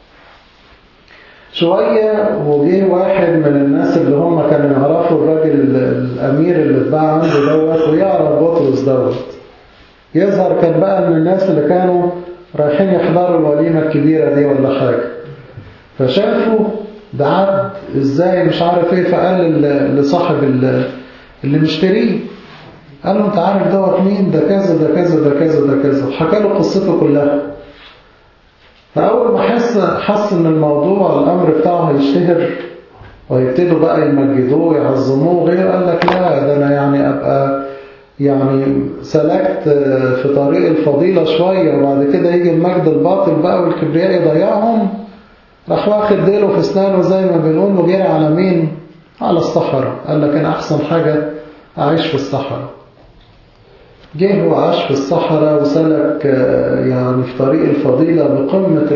شوية وجه واحد من الناس اللي هم كانوا يعرفوا الراجل الأمير اللي اتباع عنده دوت ويعرف بطرس دوت يظهر كان بقى من الناس اللي كانوا رايحين يحضروا الوليمة الكبيرة دي ولا حاجة فشافوا ده عبد ازاي مش عارف ايه فقال لصاحب اللي مشتريه قال له انت عارف دوت مين ده كذا ده كذا ده كذا ده كذا وحكى له قصته كلها فأول ما حس حس ان الموضوع الأمر بتاعه هيشتهر ويبتدوا بقى يمجدوه ويعظموه غير قال لك لا ده أنا يعني أبقى يعني سلكت في طريق الفضيلة شوية وبعد كده يجي المجد الباطل بقى والكبرياء يضيعهم راح واخد ديله في اسنانه زي ما بنقول وجري على مين على الصحراء قال لك أنا أحسن حاجة أعيش في الصحراء جه وعاش في الصحراء وسلك يعني في طريق الفضيلة بقمة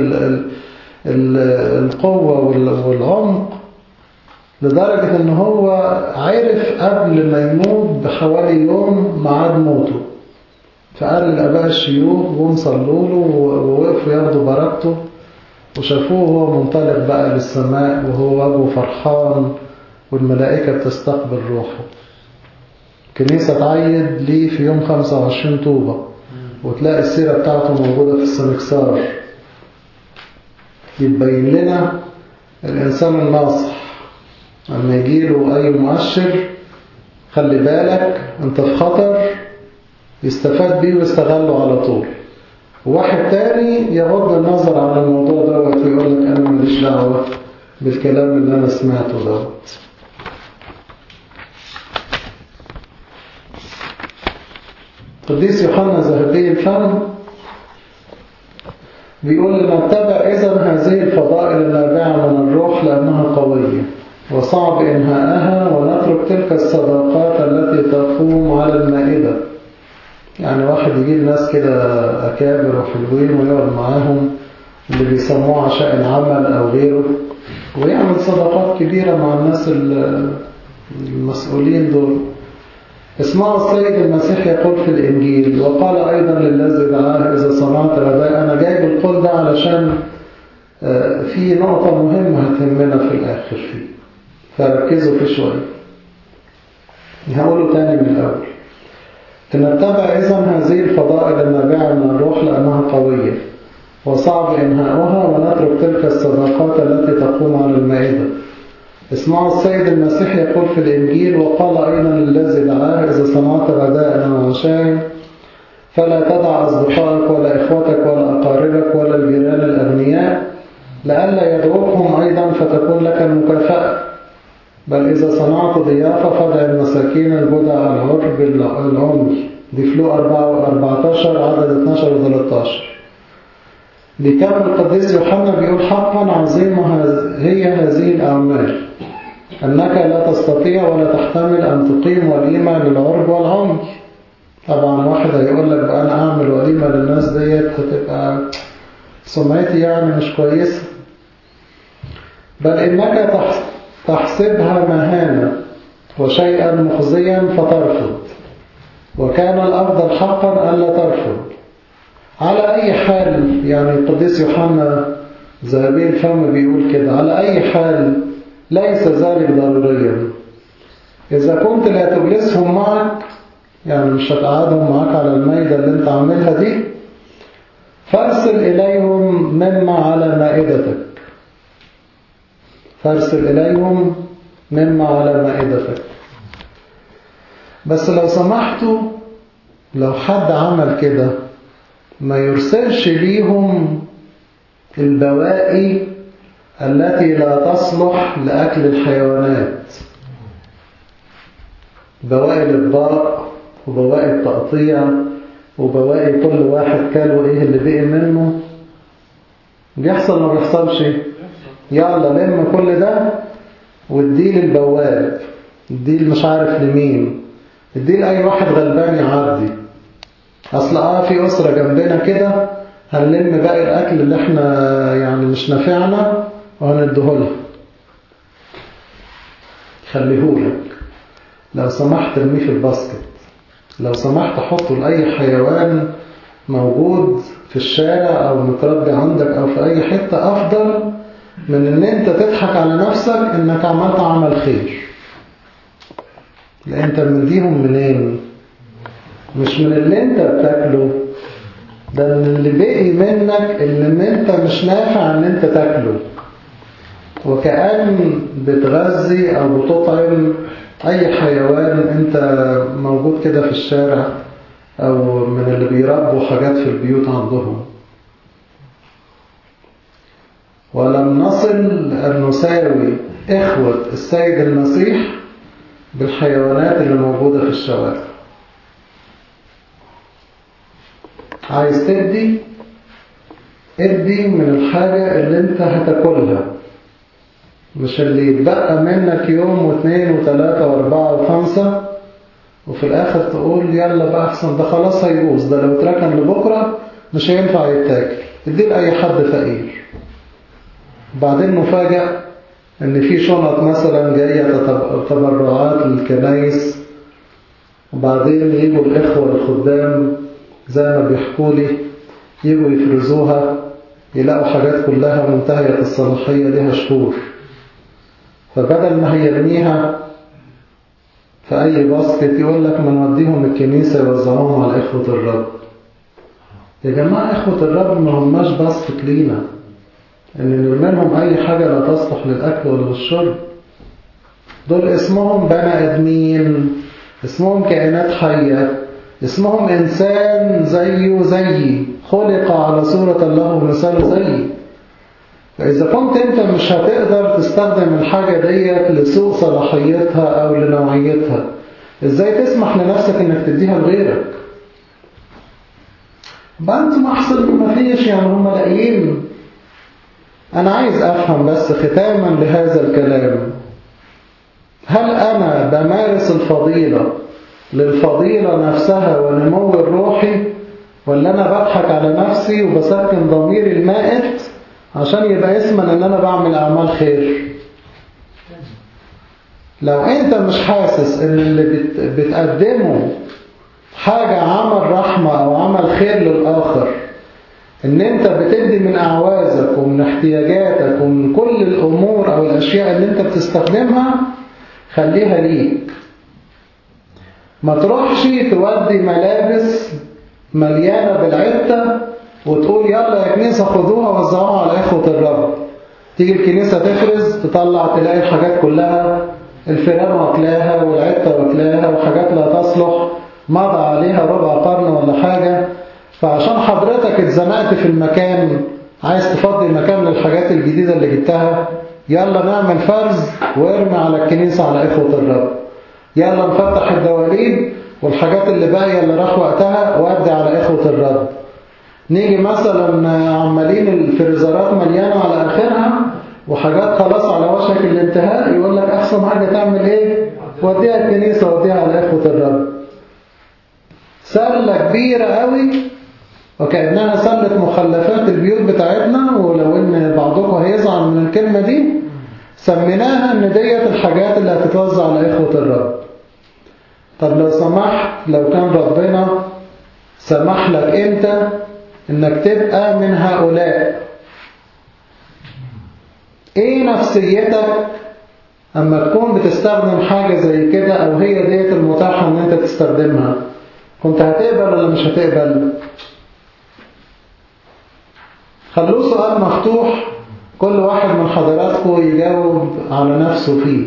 القوة والعمق لدرجة ان هو عرف قبل ما يموت بحوالي يوم ميعاد موته فقال للآباء الشيوخ جم صلوا له ووقفوا ياخدوا بركته وشافوه وهو منطلق بقى للسماء وهو وجهه فرحان والملائكة بتستقبل روحه كنيسة تعيد ليه في يوم 25 طوبة وتلاقي السيرة بتاعته موجودة في السنكسار يتبين لنا الإنسان الناصح لما يجيله أي مؤشر خلي بالك أنت في خطر يستفاد بيه ويستغله على طول وواحد تاني يغض النظر عن الموضوع دوت ويقول لك أنا ماليش دعوة بالكلام اللي أنا سمعته دوت قديس يوحنا ذهبي الفم بيقول نتبع إذن هذه الفضائل النابعة من الروح لأنها قوية وصعب إنهاءها ونترك تلك الصداقات التي تقوم على المائدة يعني واحد يجيب ناس كده أكابر وحلوين ويقعد معاهم اللي بيسموه عشاء العمل أو غيره ويعمل صداقات كبيرة مع الناس المسؤولين دول اسمعوا السيد المسيح يقول في الإنجيل وقال أيضا للذي دعاه إذا صنعت غداء أنا جايب القول ده علشان في نقطة مهمة هتهمنا في الآخر فيه فركزوا فيه شوية هقوله تاني من الأول نتبع إذن هذه الفضائل النابعة من الروح لأنها قوية وصعب إنهاؤها ونترك تلك الصداقات التي تقوم على المائدة اسمعوا السيد المسيح يقول في الإنجيل وقال أيضا للذي دعاه إذا صنعت غداء وعشاء فلا تدع أصدقائك ولا إخوتك ولا أقاربك ولا الجيران بل إذا صنعت ضيافة فدع المساكين الجدع العرب العمي دي فلو 14 عدد 12 و 13 لكان القديس يوحنا بيقول حقا عظيمة هي هذه الأعمال أنك لا تستطيع ولا تحتمل أن تقيم وليمة للعرب والعمي طبعا واحد هيقول لك بقى أنا أعمل وليمة للناس ديت هتبقى سمعتي يعني مش كويسة بل إنك تحسبها مهانة وشيئا مخزيا فترفض وكان الأفضل حقا ألا ترفض على أي حال يعني القديس يوحنا ذهبي الفم بيقول كده على أي حال ليس ذلك ضروريا إذا كنت لا تجلسهم معك يعني مش هتقعدهم معك على الميدة اللي انت عاملها دي فارسل إليهم مما على مائدتك فارسل إليهم مما على مائدتك بس لو سمحتوا لو حد عمل كده ما يرسلش ليهم البواقي التي لا تصلح لأكل الحيوانات بواقي الإطباق وبواقي التقطيع وبواقي كل واحد كاله ايه اللي بقي منه بيحصل ما بيحصلش يلا لم كل ده واديه للبواب اديه مش عارف لمين اديه لأي واحد غلبان يعدي اصل اه في أسرة جنبنا كده هنلم باقي الأكل اللي احنا يعني مش نافعنا وهنديهولها خليهولك لو سمحت ارميه في الباسكت لو سمحت حطه لأي حيوان موجود في الشارع أو متربي عندك أو في أي حتة أفضل من أن أنت تضحك على نفسك أنك عملت عمل خير لأن أنت مديهم منين مش من اللي أنت بتاكله ده من اللي بقي منك اللي أنت مش نافع أن أنت تاكله وكأن بتغذي أو بتطعم أي حيوان أنت موجود كده في الشارع أو من اللي بيربوا حاجات في البيوت عندهم ولم نصل أن نساوي إخوة السيد المسيح بالحيوانات اللي موجودة في الشوارع عايز تدي ادي من الحاجة اللي انت هتاكلها مش اللي يتبقى منك يوم واثنين وثلاثة واربعة وخمسة وفي الآخر تقول يلا بقى أحسن ده خلاص هيبوظ ده لو اتركن لبكرة مش هينفع يتاكل ادي لأي حد فقير بعدين نفاجأ ان في شنط مثلا جاية تبرعات للكنايس وبعدين يجوا الإخوة الخدام زي ما بيحكوا لي يجوا يفرزوها يلاقوا حاجات كلها منتهية الصلاحية لها شهور فبدل ما هيرميها في أي باسكت يقول لك ما نوديهم الكنيسة يوزعوهم على إخوة الرب يا جماعة إخوة الرب ما هماش باسكت لينا إن نرمي لهم أي حاجة لا تصلح للأكل ولا للشرب دول اسمهم بني آدمين اسمهم كائنات حية اسمهم إنسان زيه زيي خلق على صورة الله ومثاله زيي فإذا كنت أنت مش هتقدر تستخدم الحاجة ديت لسوء صلاحيتها أو لنوعيتها إزاي تسمح لنفسك إنك تديها لغيرك بقى أنتم أحسن ما فيش يعني هم لاقيين أنا عايز أفهم بس ختاما لهذا الكلام هل أنا بمارس الفضيلة للفضيلة نفسها ونمو الروحي ولا أنا بضحك على نفسي وبسكن ضميري المائت عشان يبقى اسما ان انا بعمل اعمال خير لو انت مش حاسس ان اللي بت... بتقدمه حاجة عمل رحمة او عمل خير للآخر ان انت بتدي من اعوازك ومن احتياجاتك ومن كل الامور او الاشياء اللي انت بتستخدمها خليها ليك ما تروحش تودي ملابس مليانة بالعتة وتقول يلا يا كنيسة خذوها وزعوها على إخوة الرب تيجي الكنيسة تفرز تطلع تلاقي الحاجات كلها الفيران واكلاها والعتة واكلاها وحاجات لا تصلح مضى عليها ربع قرن ولا حاجة فعشان حضرتك اتزنقت في المكان عايز تفضي المكان للحاجات الجديدة اللي جبتها يلا نعمل فرز وارمي على الكنيسة على إخوة الرب يلا نفتح الدواليب والحاجات اللي باقية اللي راح وقتها وادي على إخوة الرب نيجي مثلا عمالين الفريزرات مليانة على آخرها وحاجات خلاص على وشك الانتهاء يقول لك أحسن حاجة تعمل إيه وديها الكنيسة وديها على إخوة الرب سلة كبيرة قوي وكأنها سلة مخلفات البيوت بتاعتنا ولو ان بعضكم هيزعل من الكلمة دي سميناها ان ديت الحاجات اللي هتتوزع على إخوة الرب طب لو سمحت لو كان ربنا سمح لك انت انك تبقى من هؤلاء ايه نفسيتك اما تكون بتستخدم حاجة زي كده او هي ديت المتاحة ان انت تستخدمها كنت هتقبل ولا مش هتقبل خلوه سؤال مفتوح كل واحد من حضراتكم يجاوب على نفسه فيه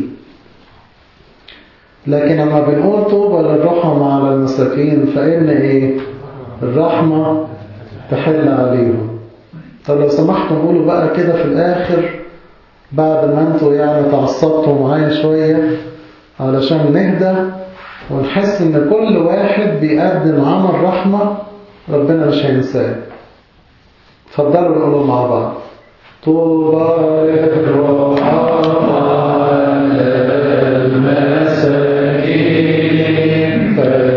لكن لما بنقول طوبى للرحمة على المساكين فإن إيه الرحمة تحل عليهم طب لو سمحتم قولوا بقى كده في الآخر بعد ما انتوا يعني تعصبتوا معايا شوية علشان نهدى ونحس ان كل واحد بيقدم عمل رحمة ربنا مش هينساه اتفضلوا نقولوا مع بعض طوبى للرحمة للمساكين